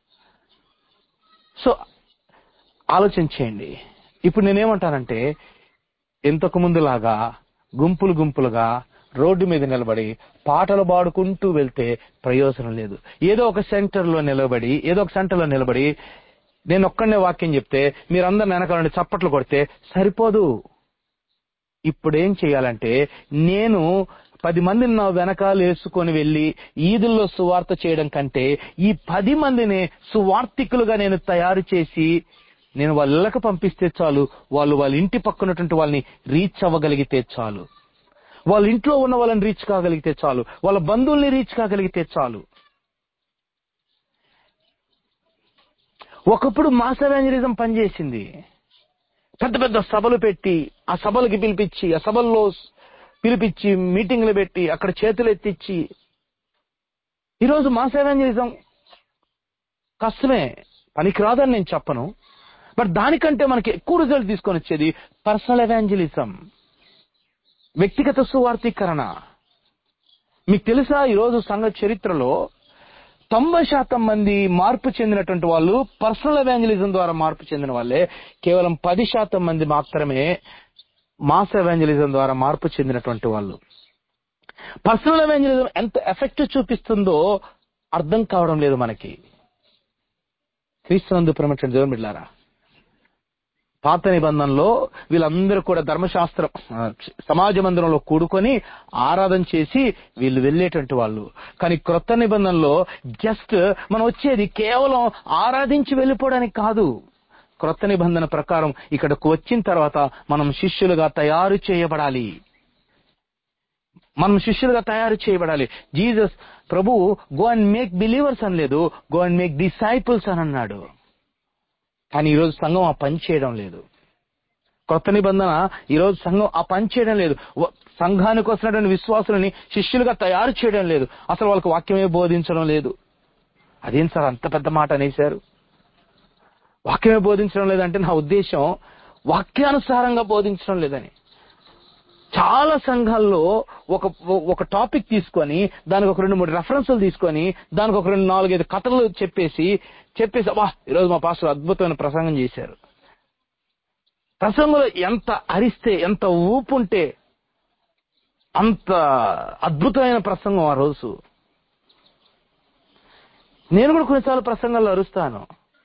సో ఆలోచన చేయండి ఇప్పుడు నేనేమంటానంటే ఇంతకు ముందులాగా గుంపులు గుంపులుగా రోడ్డు మీద నిలబడి పాటలు పాడుకుంటూ వెళ్తే ప్రయోజనం లేదు ఏదో ఒక సెంటర్ లో నిలబడి ఏదో ఒక సెంటర్ లో నిలబడి నేను ఒక్కడనే వాక్యం చెప్తే మీరందరు వెనకాల నుండి చప్పట్లు కొడితే సరిపోదు ఇప్పుడు ఏం చేయాలంటే నేను పది మందిని నా వెనకాల వేసుకొని వెళ్లి ఈదుల్లో సువార్త చేయడం కంటే ఈ పది మందిని సువార్థికులుగా నేను తయారు చేసి నేను వాళ్ళ ఇళ్ళకి పంపిస్తే చాలు వాళ్ళు వాళ్ళ ఇంటి పక్కనటువంటి వాళ్ళని రీచ్ అవ్వగలిగితే చాలు వాళ్ళ ఇంట్లో ఉన్న వాళ్ళని రీచ్ కాగలిగితే చాలు వాళ్ళ బంధువుల్ని రీచ్ కాగలిగితే చాలు ఒకప్పుడు మాస్ ఎవాంజలిజం పనిచేసింది పెద్ద పెద్ద సభలు పెట్టి ఆ సభలకి పిలిపించి ఆ సభల్లో పిలిపించి మీటింగ్లు పెట్టి అక్కడ చేతులు ఎత్తిచ్చి ఈరోజు మాస్ ఎవాంజలిజం కష్టమే పనికిరాదని నేను చెప్పను బట్ దానికంటే మనకి ఎక్కువ రిజల్ట్ తీసుకొని వచ్చేది పర్సనల్ ఎవాంజలిజం వ్యక్తిగత సువార్థీకరణ మీకు తెలుసా ఈరోజు సంఘ చరిత్రలో తొంభై శాతం మంది మార్పు చెందినటువంటి వాళ్ళు పర్సనల్ ఎవాంజలిజం ద్వారా మార్పు చెందిన వాళ్ళే కేవలం పది శాతం మంది మాత్రమే మాస్ ఎవాంజలిజం ద్వారా మార్పు చెందినటువంటి వాళ్ళు పర్సనల్ ఎవాంజలిజం ఎంత ఎఫెక్ట్ చూపిస్తుందో అర్థం కావడం లేదు మనకి క్రీస్తునందు ప్రమేటువంటి దేవుని బిడ్డారా పాత నిబంధనలో వీళ్ళందరూ కూడా ధర్మశాస్త్రం ఆ, సమాజ మందిరంలో కూడుకొని ఆరాధన చేసి వీళ్ళు వెళ్ళేటువంటి వాళ్ళు కానీ క్రొత్త నిబంధనలో జస్ట్ మనం వచ్చేది కేవలం ఆరాధించి వెళ్ళిపోవడానికి కాదు క్రొత్త నిబంధన ప్రకారం ఇక్కడకు వచ్చిన తర్వాత మనం శిష్యులుగా తయారు చేయబడాలి మనం శిష్యులుగా తయారు చేయబడాలి జీసస్ ప్రభు గో అండ్ మేక్ బిలీవర్స్ అనలేదు గో అండ్ మేక్ డిసైపుల్స్ అని అన్నాడు కానీ ఈరోజు సంఘం ఆ పని చేయడం లేదు కొత్త నిబంధన ఈరోజు సంఘం ఆ పని చేయడం లేదు వ- సంఘానికి వస్తున్నటువంటి విశ్వాసులని శిష్యులుగా తయారు చేయడం లేదు అసలు వాళ్ళకి వాక్యమే బోధించడం లేదు అదేం సార్ అంత పెద్ద మాట అనేశారు వాక్యమే బోధించడం లేదంటే నా ఉద్దేశం వాక్యానుసారంగా బోధించడం లేదని చాలా సంఘాల్లో ఒక ఒక టాపిక్ తీసుకొని దానికి ఒక రెండు మూడు రెఫరెన్సులు తీసుకొని దానికి ఒక రెండు నాలుగైదు కథలు చెప్పేసి చెప్పేసి అబ్బా ఈరోజు మా పాస్టర్ అద్భుతమైన ప్రసంగం చేశారు ప్రసంగంలో ఎంత అరిస్తే ఎంత ఊపు ఉంటే అంత అద్భుతమైన ప్రసంగం ఆ రోజు నేను కూడా కొన్నిసార్లు ప్రసంగాల్లో అరుస్తాను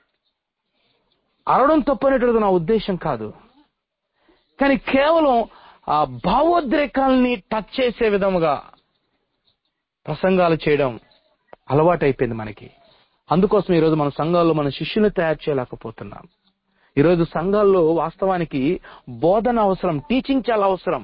అరవడం తప్పనేటువంటిది నా ఉద్దేశం కాదు కానీ కేవలం ఆ భావోద్రేకాల్ని టచ్ చేసే విధముగా ప్రసంగాలు చేయడం అలవాటైపోయింది మనకి అందుకోసం ఈరోజు మన సంఘాల్లో మన శిష్యుని తయారు చేయలేకపోతున్నాం ఈరోజు సంఘాల్లో వాస్తవానికి బోధన అవసరం టీచింగ్ చాలా అవసరం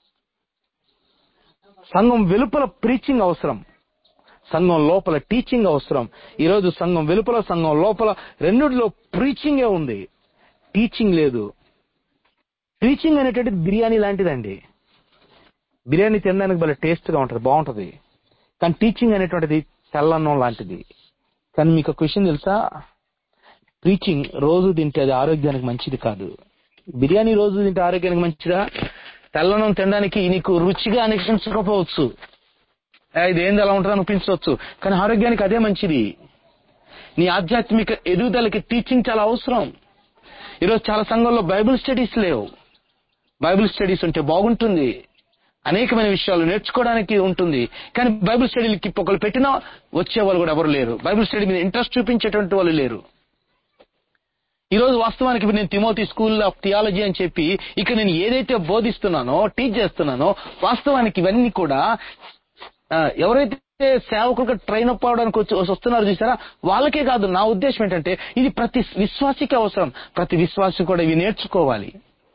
సంఘం వెలుపల ప్రీచింగ్ అవసరం సంఘం లోపల టీచింగ్ అవసరం ఈరోజు సంఘం వెలుపల సంఘం లోపల రెండిట్లో ప్రీచింగే ఉంది టీచింగ్ లేదు టీచింగ్ అనేటువంటిది బిర్యానీ లాంటిదండి బిర్యానీ తినడానికి భలే టేస్ట్గా ఉంటుంది బాగుంటుంది కానీ టీచింగ్ అనేటువంటిది తెల్లన్నం లాంటిది కానీ మీకు ఒక విషయం తెలుసా ప్రీచింగ్ రోజు తింటే అది ఆరోగ్యానికి మంచిది కాదు బిర్యానీ రోజు తింటే ఆరోగ్యానికి మంచిదా తెల్లన్నం తినడానికి నీకు రుచిగా అనిపించకపోవచ్చు ఏ, ఇది ఏంది అలా ఉంటుంది అనిపించవచ్చు కానీ ఆరోగ్యానికి అదే మంచిది నీ ఆధ్యాత్మిక ఎదుగుదలకి టీచింగ్ చాలా అవసరం ఈరోజు చాలా సంఘాల్లో బైబిల్ స్టడీస్ లేవు బైబిల్ స్టడీస్ ఉంటే బాగుంటుంది అనేకమైన విషయాలు నేర్చుకోవడానికి ఉంటుంది కానీ బైబిల్ స్టడీలకి ఒకరు పెట్టినా వచ్చే వాళ్ళు కూడా ఎవరు లేరు బైబిల్ స్టడీ మీద ఇంట్రెస్ట్ చూపించేటువంటి వాళ్ళు లేరు ఈ రోజు వాస్తవానికి ఇప్పుడు నేను తిమోతి స్కూల్ ఆఫ్ థియాలజీ అని చెప్పి ఇక్కడ నేను ఏదైతే బోధిస్తున్నానో టీచ్ చేస్తున్నానో వాస్తవానికి ఇవన్నీ కూడా ఆ, ఎవరైతే సేవకులుగా ట్రైన్ అప్ అవడానికి వచ్చి వస్తున్నారో చూసారా వాళ్ళకే కాదు నా ఉద్దేశం ఏంటంటే ఇది ప్రతి విశ్వాసికి అవసరం ప్రతి విశ్వాసి కూడా ఇవి నేర్చుకోవాలి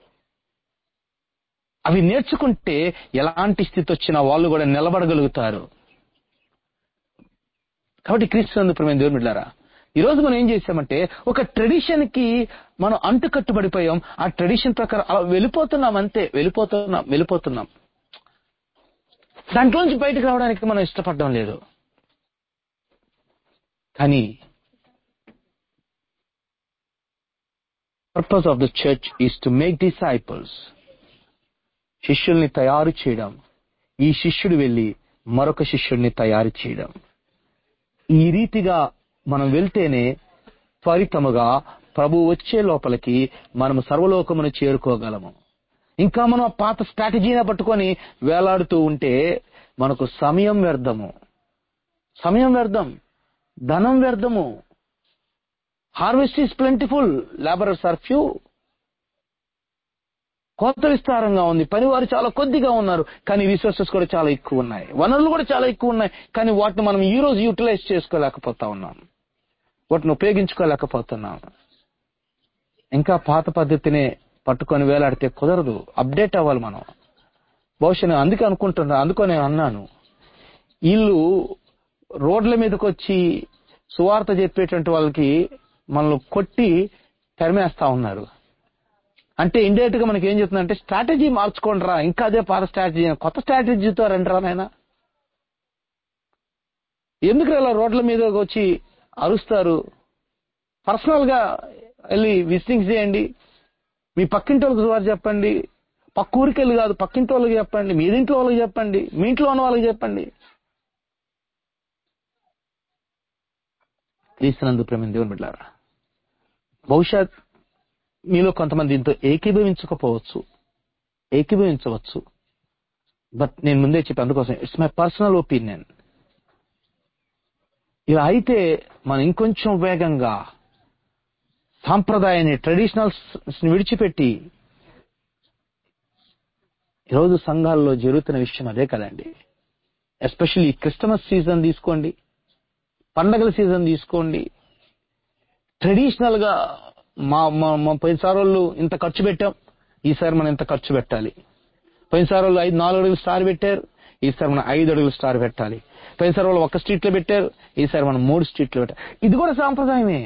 అవి నేర్చుకుంటే ఎలాంటి స్థితి వచ్చినా వాళ్ళు కూడా నిలబడగలుగుతారు కాబట్టి క్రీస్తు ప్రేమ దేవుని బిడ్డారా ఈ రోజు మనం ఏం చేసామంటే ఒక ట్రెడిషన్ కి మనం అంటు కట్టుబడిపోయాం ఆ ట్రెడిషన్ ప్రకారం అలా వెళ్ళిపోతున్నాం అంతే వెళ్ళిపోతున్నాం వెళ్ళిపోతున్నాం దాంట్లోంచి బయటకు రావడానికి మనం ఇష్టపడడం లేదు కానీ purpose of the church is to make disciples శిష్యుల్ని తయారు చేయడం ఈ శిష్యుడు వెళ్లి మరొక శిష్యుడిని తయారు చేయడం ఈ రీతిగా మనం వెళ్తేనే త్వరితముగా ప్రభు వచ్చే లోపలికి మనము సర్వలోకమును చేరుకోగలము ఇంకా మనం ఆ పాత స్ట్రాటజీని పట్టుకొని వేలాడుతూ ఉంటే మనకు సమయం వ్యర్థము సమయం వ్యర్థం ధనం వ్యర్థము harvest is plentiful labourers are few కొత్త విస్తారంగా ఉంది పనివారు చాలా కొద్దిగా ఉన్నారు కానీ రిసోర్సెస్ కూడా చాలా ఎక్కువ ఉన్నాయి వనరులు కూడా చాలా ఎక్కువ ఉన్నాయి కానీ వాటిని మనం ఈ రోజు యూటిలైజ్ చేసుకోలేకపోతా ఉన్నాం వాటిని ఉపయోగించుకోలేకపోతున్నాం ఇంకా పాత పద్ధతిని పట్టుకొని వేలాడితే కుదరదు అప్డేట్ అవ్వాలి మనం బహుశా నేను అందుకే అనుకుంటున్నా అందుకో నేను అన్నాను వీళ్ళు రోడ్ల మీదకి వచ్చి సువార్త చెప్పేటువంటి వాళ్ళకి మనల్ని కొట్టి తరిమేస్తా ఉన్నారు అంటే ఇండైరెక్ట్ గా మనకి ఏం చెప్తుందంటే స్ట్రాటజీ మార్చుకోండి రా ఇంకా అదే పాత స్ట్రాటజీ కొత్త స్ట్రాటజీతో రండి రా నాయన ఎందుకు ఇలా రోడ్ల మీద వచ్చి అరుస్తారు పర్సనల్ గా వెళ్ళి విజిటింగ్స్ చేయండి మీ పక్కింటి వాళ్ళకి సువారు చెప్పండి పక్క ఊరికి వెళ్ళి కాదు పక్కింటి వాళ్ళకి చెప్పండి మీ ఇంట్లో వాళ్ళకి చెప్పండి మీ ఇంట్లో ఉన్న వాళ్ళకి చెప్పండి క్రీస్తునందు ప్రేమ దేవుని బిడ్డారా బహుశా మీలో కొంతమంది దీంతో ఏకీభవించకపోవచ్చు ఏకీభవించవచ్చు బట్ నేను ముందే చెప్పి అందుకోసం ఇట్స్ మై పర్సనల్ ఒపీనియన్ ఇలా అయితే మనం ఇంకొంచెం వేగంగా సాంప్రదాయాన్ని ట్రెడిషనల్స్ విడిచిపెట్టి ఈరోజు సంఘాల్లో జరుగుతున్న విషయం అదే కదండి ఎస్పెషల్లీ క్రిస్టమస్ సీజన్ తీసుకోండి పండగల సీజన్ తీసుకోండి ట్రెడిషనల్ గా మా మా- మా పోయినసారి వాళ్ళు ఇంత ఖర్చు పెట్టాం ఈసారి మనం ఇంత ఖర్చు పెట్టాలి పోయినసారి వాళ్ళు ఐదు నాలుగు అడుగులు స్టార్ పెట్టారు ఈసారి మనం ఐదు అడుగులు స్టార్ పెట్టాలి పోయినసారి వాళ్ళు ఒక స్ట్రీట్ లో పెట్టారు ఈసారి మనం మూడు స్ట్రీట్లు పెట్టాలి ఇది కూడా సాంప్రదాయమే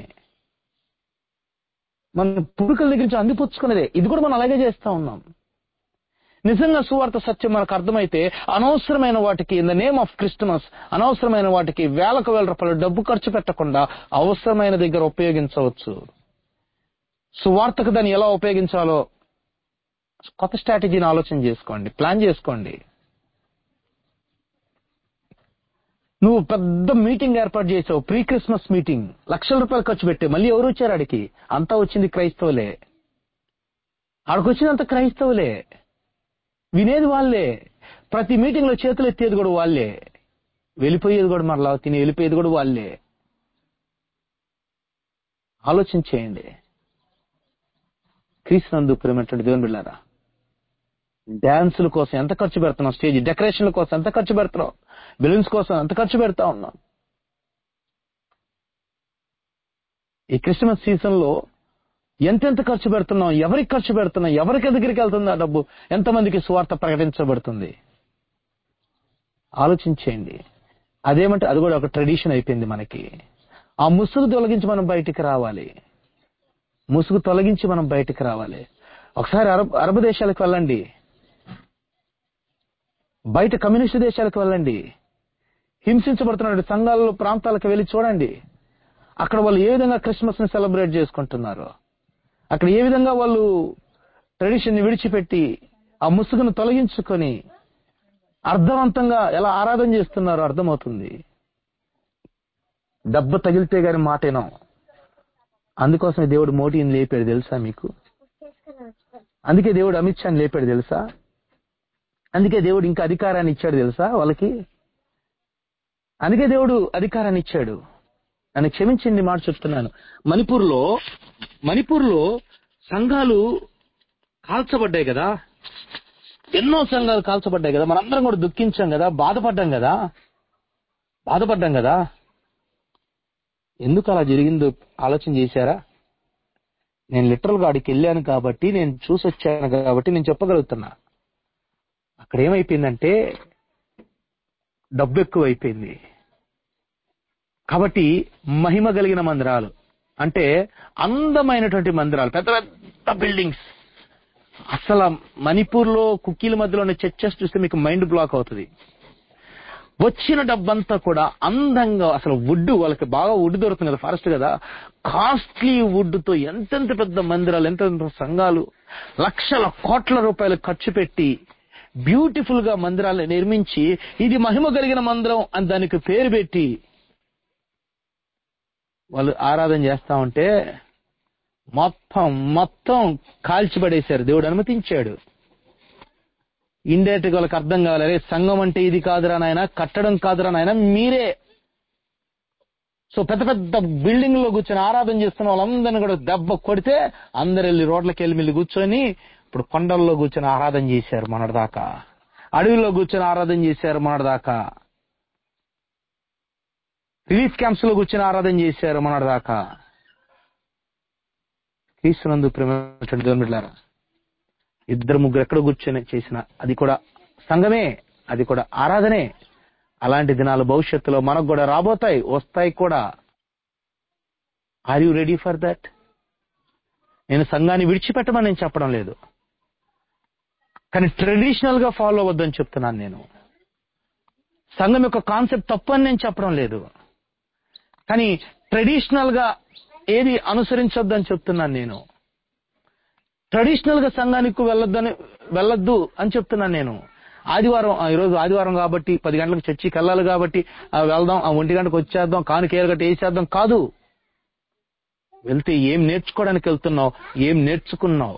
మన పురుకల దగ్గర నుంచి అందిపుచ్చుకున్నదే ఇది కూడా మనం అలాగే చేస్తా ఉన్నాం నిజంగా సువార్త సత్యం మనకు అర్థమైతే అనవసరమైన వాటికి in the name of Christmas అనవసరమైన వాటికి వేలకు వేల రూపాయలు డబ్బు ఖర్చు పెట్టకుండా అవసరమైన దగ్గర ఉపయోగించవచ్చు సువార్తకు దాన్ని ఎలా ఉపయోగించాలో కొత్త స్ట్రాటజీని ఆలోచన చేసుకోండి ప్లాన్ చేసుకోండి నువ్వు పెద్ద మీటింగ్ ఏర్పాటు చేసావు ప్రీ క్రిస్మస్ మీటింగ్ లక్షల రూపాయలు ఖర్చు పెట్టి మళ్ళీ ఎవరు వచ్చారు ఆడికి అంతా వచ్చింది క్రైస్తవులే ఆడికి వచ్చినంత క్రైస్తవులే వినేది వాళ్ళే ప్రతి మీటింగ్ లో చేతులు ఎత్తేది కూడా వాళ్ళే వెళ్ళిపోయేది కూడా మరలా తిని వెళ్ళిపోయేది కూడా వాళ్ళే ఆలోచన చేయండి క్రీస్తునందు ప్రేమటువంటి దేవుని బిళ్ళారా డాన్సుల కోసం ఎంత ఖర్చు పెడుతున్నాం స్టేజ్ డెకరేషన్ల కోసం ఎంత ఖర్చు పెడుతున్నాం బెలూన్స్ కోసం ఎంత ఖర్చు పెడతా ఉన్నాం ఈ క్రిస్మస్ సీజన్ లో ఎంతెంత ఖర్చు పెడుతున్నాం ఎవరికి ఖర్చు పెడుతున్నాం ఎవరికి దగ్గరికి వెళ్తుంది ఆ డబ్బు ఎంతమందికి స్వార్థ ప్రకటించబడుతుంది ఆలోచించేయండి అదేమంటే అది కూడా ఒక ట్రెడిషన్ అయిపోయింది మనకి ఆ ముసుగు తొలగించి మనం బయటికి రావాలి ముసుగు తొలగించి మనం బయటికి రావాలి ఒకసారి అరబ్ అరబ్ దేశాలకు వెళ్ళండి బయట కమ్యూనిస్ట్ దేశాలకు వెళ్ళండి హింసించబడుతున్న సంఘాలలో ప్రాంతాలకు వెళ్ళి చూడండి అక్కడ వాళ్ళు ఏ విధంగా క్రిస్మస్ ని సెలబ్రేట్ చేసుకుంటున్నారు అక్కడ ఏ విధంగా వాళ్ళు ట్రెడిషన్ ని విడిచిపెట్టి ఆ ముసుగును తొలగించుకొని అర్థవంతంగా ఎలా ఆరాధన చేస్తున్నారో అర్థమవుతుంది దెబ్బ తగిలితే గాని మాటేనం అందుకోసమే దేవుడు మోటీని లేపాడు తెలుసా మీకు అందుకే దేవుడు అమిత్ షాని లేపాడు తెలుసా అందుకే దేవుడు ఇంకా అధికారాన్ని ఇచ్చాడు తెలుసా వాళ్ళకి అందుకే దేవుడు అధికారాన్ని ఇచ్చాడు నన్ను క్షమించండి మాట చెప్తున్నాను మణిపూర్లో మణిపూర్లో సంఘాలు కాల్చబడ్డాయి కదా ఎన్నో సంఘాలు కాల్చబడ్డాయి కదా మనందరం కూడా దుఃఖించాం కదా బాధపడ్డాం కదా బాధపడ్డాం కదా ఎందుకు అలా జరిగిందో ఆలోచన చేశారా నేను లిటరల్ గా అడికి వెళ్ళాను కాబట్టి నేను చూసి వచ్చాను కాబట్టి నేను చెప్పగలుగుతున్నా అక్కడ ఏమైపోయిందంటే డబ్బు ఎక్కువ అయిపోయింది కాబట్టి మహిమ కలిగిన మందిరాలు అంటే అందమైనటువంటి మందిరాలు పెద్ద పెద్ద బిల్డింగ్స్ అసలు మణిపూర్ లో కుక్కీల మధ్యలో ఉన్న చర్చెస్ చూస్తే మీకు మైండ్ బ్లాక్ అవుతుంది వచ్చిన డబ్బంతా కూడా అందంగా అసలు వుడ్ వాళ్ళకి బాగా వుడ్ దొరుకుతుంది కదా ఫారెస్ట్ కదా కాస్ట్లీ వుడ్ తో ఎంతెంత పెద్ద మందిరాలు ఎంతెంత సంఘాలు లక్షల కోట్ల రూపాయలు ఖర్చు పెట్టి బ్యూటిఫుల్ గా మందిరాలు నిర్మించి ఇది మహిమ కలిగిన మందిరం అని దానికి పేరు పెట్టి వాళ్ళు ఆరాధన చేస్తా ఉంటే మొత్తం మొత్తం కాల్చిపడేశారు దేవుడు అనుమతించాడు ఇండైరెక్ట్ వాళ్ళకి అర్థం కావాలి అరే సంఘం అంటే ఇది కాదురా నాయన కట్టడం కాదురా నాయన మీరే సో పెద్ద పెద్ద బిల్డింగ్ లో కూర్చొని ఆరాధన చేస్తున్న వాళ్ళందరినీ కూడా దెబ్బ కొడితే అందరు వెళ్ళి రోడ్లకి వెళ్ళి మిల్లి కూర్చొని ఇప్పుడు కొండల్లో కూర్చొని ఆరాధన చేశారు మొన్నటిదాకా అడవిలో కూర్చొని ఆరాధన చేశారు మొన్నటిదాకా రిలీఫ్ క్యాంప్స్ లో కూర్చొని ఆరాధన చేశారు మొన్నటిదాకా క్రీస్తునందు ప్రేమ దేవుని బిడ్డలారా ఇద్దరు ముగ్గురు ఎక్కడ కూర్చొని చేసిన అది కూడా సంఘమే అది కూడా ఆరాధనే అలాంటి దినాలు భవిష్యత్తులో మనకు కూడా రాబోతాయి వస్తాయి కూడా are you ready for that నేను సంఘాన్ని విడిచిపెట్టమని నేను చెప్పడం లేదు కానీ ట్రెడిషనల్ గా ఫాలో అవ్వద్దని చెప్తున్నాను నేను సంఘం యొక్క కాన్సెప్ట్ తప్పు అని నేను చెప్పడం లేదు కానీ ట్రెడిషనల్ గా ఏది అనుసరించొద్దని చెప్తున్నాను నేను ట్రెడిషనల్ గా సంఘానికి వెళ్ళొద్దని వెళ్ళొద్దు అని చెప్తున్నాను నేను ఆదివారం ఆ, ఈరోజు ఆదివారం కాబట్టి పది గంటలకు చర్చికి వెళ్ళాలి కాబట్టి ఆ, వెళ్దాం ఆ ఒంటి గంటకు వచ్చేద్దాం కానుక ఏరగట్ట వేసేద్దాం కాదు వెళ్తే ఏం నేర్చుకోవడానికి వెళ్తున్నావు ఏం నేర్చుకున్నావు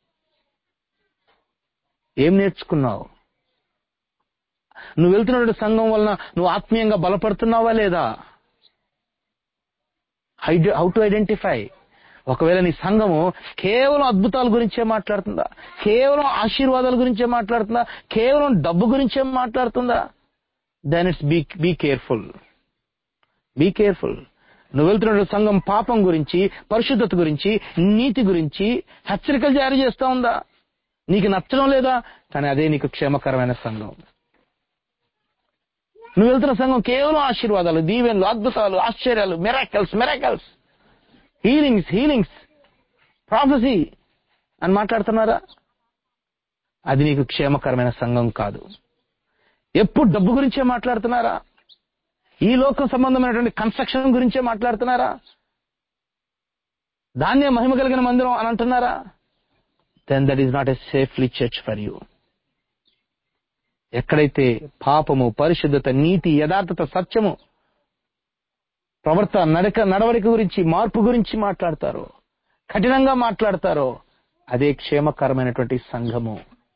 ఏం నేర్చుకున్నావు నువ్వు వెళ్తున్న సంఘం వలన నువ్వు ఆత్మీయంగా బలపడుతున్నావా లేదా హౌ టు ఐడెంటిఫై ఒకవేళ నీ సంఘము కేవలం అద్భుతాల గురించే మాట్లాడుతుందా కేవలం ఆశీర్వాదాల గురించే మాట్లాడుతుందా కేవలం డబ్బు గురించే మాట్లాడుతుందా then it's be be careful be careful నువ్వు వెళ్తున్న సంఘం పాపం గురించి పరిశుద్ధత గురించి నీతి గురించి హెచ్చరికలు జారీ చేస్తా ఉందా నీకు నచ్చడం లేదా కానీ అదే నీకు క్షేమకరమైన సంఘం నువ్వు వెళ్తున్న సంఘం కేవలం ఆశీర్వాదాలు దీవెనలు అద్భుతాలు ఆశ్చర్యాలు miracles miracles healings healings prophecy అని మాట్లాడుతున్నారా అది నీకు క్షేమకరమైన సంఘం కాదు ఎప్పుడు డబ్బు గురించే మాట్లాడుతున్నారా ఈ లోకం సంబంధమైనటువంటి కన్స్ట్రక్షన్ గురించే మాట్లాడుతున్నారా దాన్నే మహిమ కలిగిన మందిరం అని అంటున్నారా then that is not a safely church for you ఎక్కడైతే పాపము పరిశుద్ధత నీతి యథార్థత సత్యము ప్రవర్త నడక నడవడిక గురించి మార్పు గురించి మాట్లాడతారో కఠినంగా మాట్లాడతారో అదే క్షేమకరమైనటువంటి సంఘము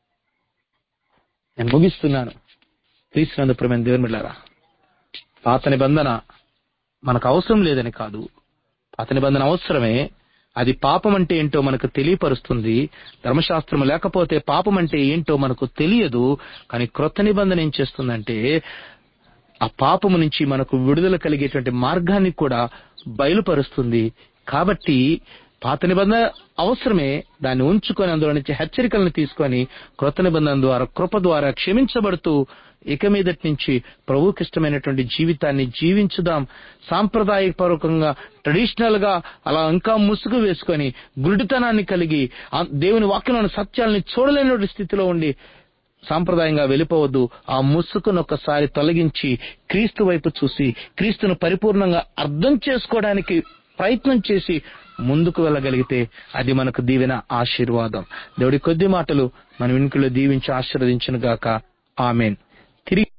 నేను ముగిస్తున్నాను క్రీస్తునందు ప్రేమ దేవుని బిడ్డారా పాత నిబంధన మనకు అవసరం లేదని కాదు పాత నిబంధన అవసరమే అది పాపం అంటే ఏంటో మనకు తెలియపరుస్తుంది ధర్మశాస్త్రం లేకపోతే పాపం అంటే ఏంటో మనకు తెలియదు కానీ క్రొత్త నిబంధన ఏం చేస్తుందంటే ఆ పాపము నుంచి మనకు విడుదల కలిగేటువంటి మార్గాన్ని కూడా బయలుపరుస్తుంది కాబట్టి పాత నిబంధన అవసరమే దాన్ని ఉంచుకొని అందులో నుంచి హెచ్చరికలను తీసుకొని క్రొత్త నిబంధన ద్వారా కృప ద్వారా క్షమించబడుతూ ఇక మీదటి నుంచి ప్రభువుకి ఇష్టమైనటువంటి జీవితాన్ని జీవించుదాం సాంప్రదాయపూర్వకంగా ట్రెడిషనల్ గా అలా ఇంకా ముసుగు వేసుకొని గురుడితనాన్ని కలిగి ఆ దేవుని వాక్యంలోని సత్యాల్ని చూడలేని స్థితిలో ఉండి సాంప్రదాయంగా వెళ్ళిపోవద్దు ఆ ముసుగును ఒకసారి తొలగించి క్రీస్తు వైపు చూసి క్రీస్తును పరిపూర్ణంగా అర్థం చేసుకోవడానికి ప్రయత్నం చేసి ముందుకు వెళ్ళగలిగితే అది మనకు దీవెన ఆశీర్వాదం దేవుడి కొద్ది మాటలు మన వెనుకలో దీవించి ఆశీర్వదించును గాక ఆమెన్ తిరిగి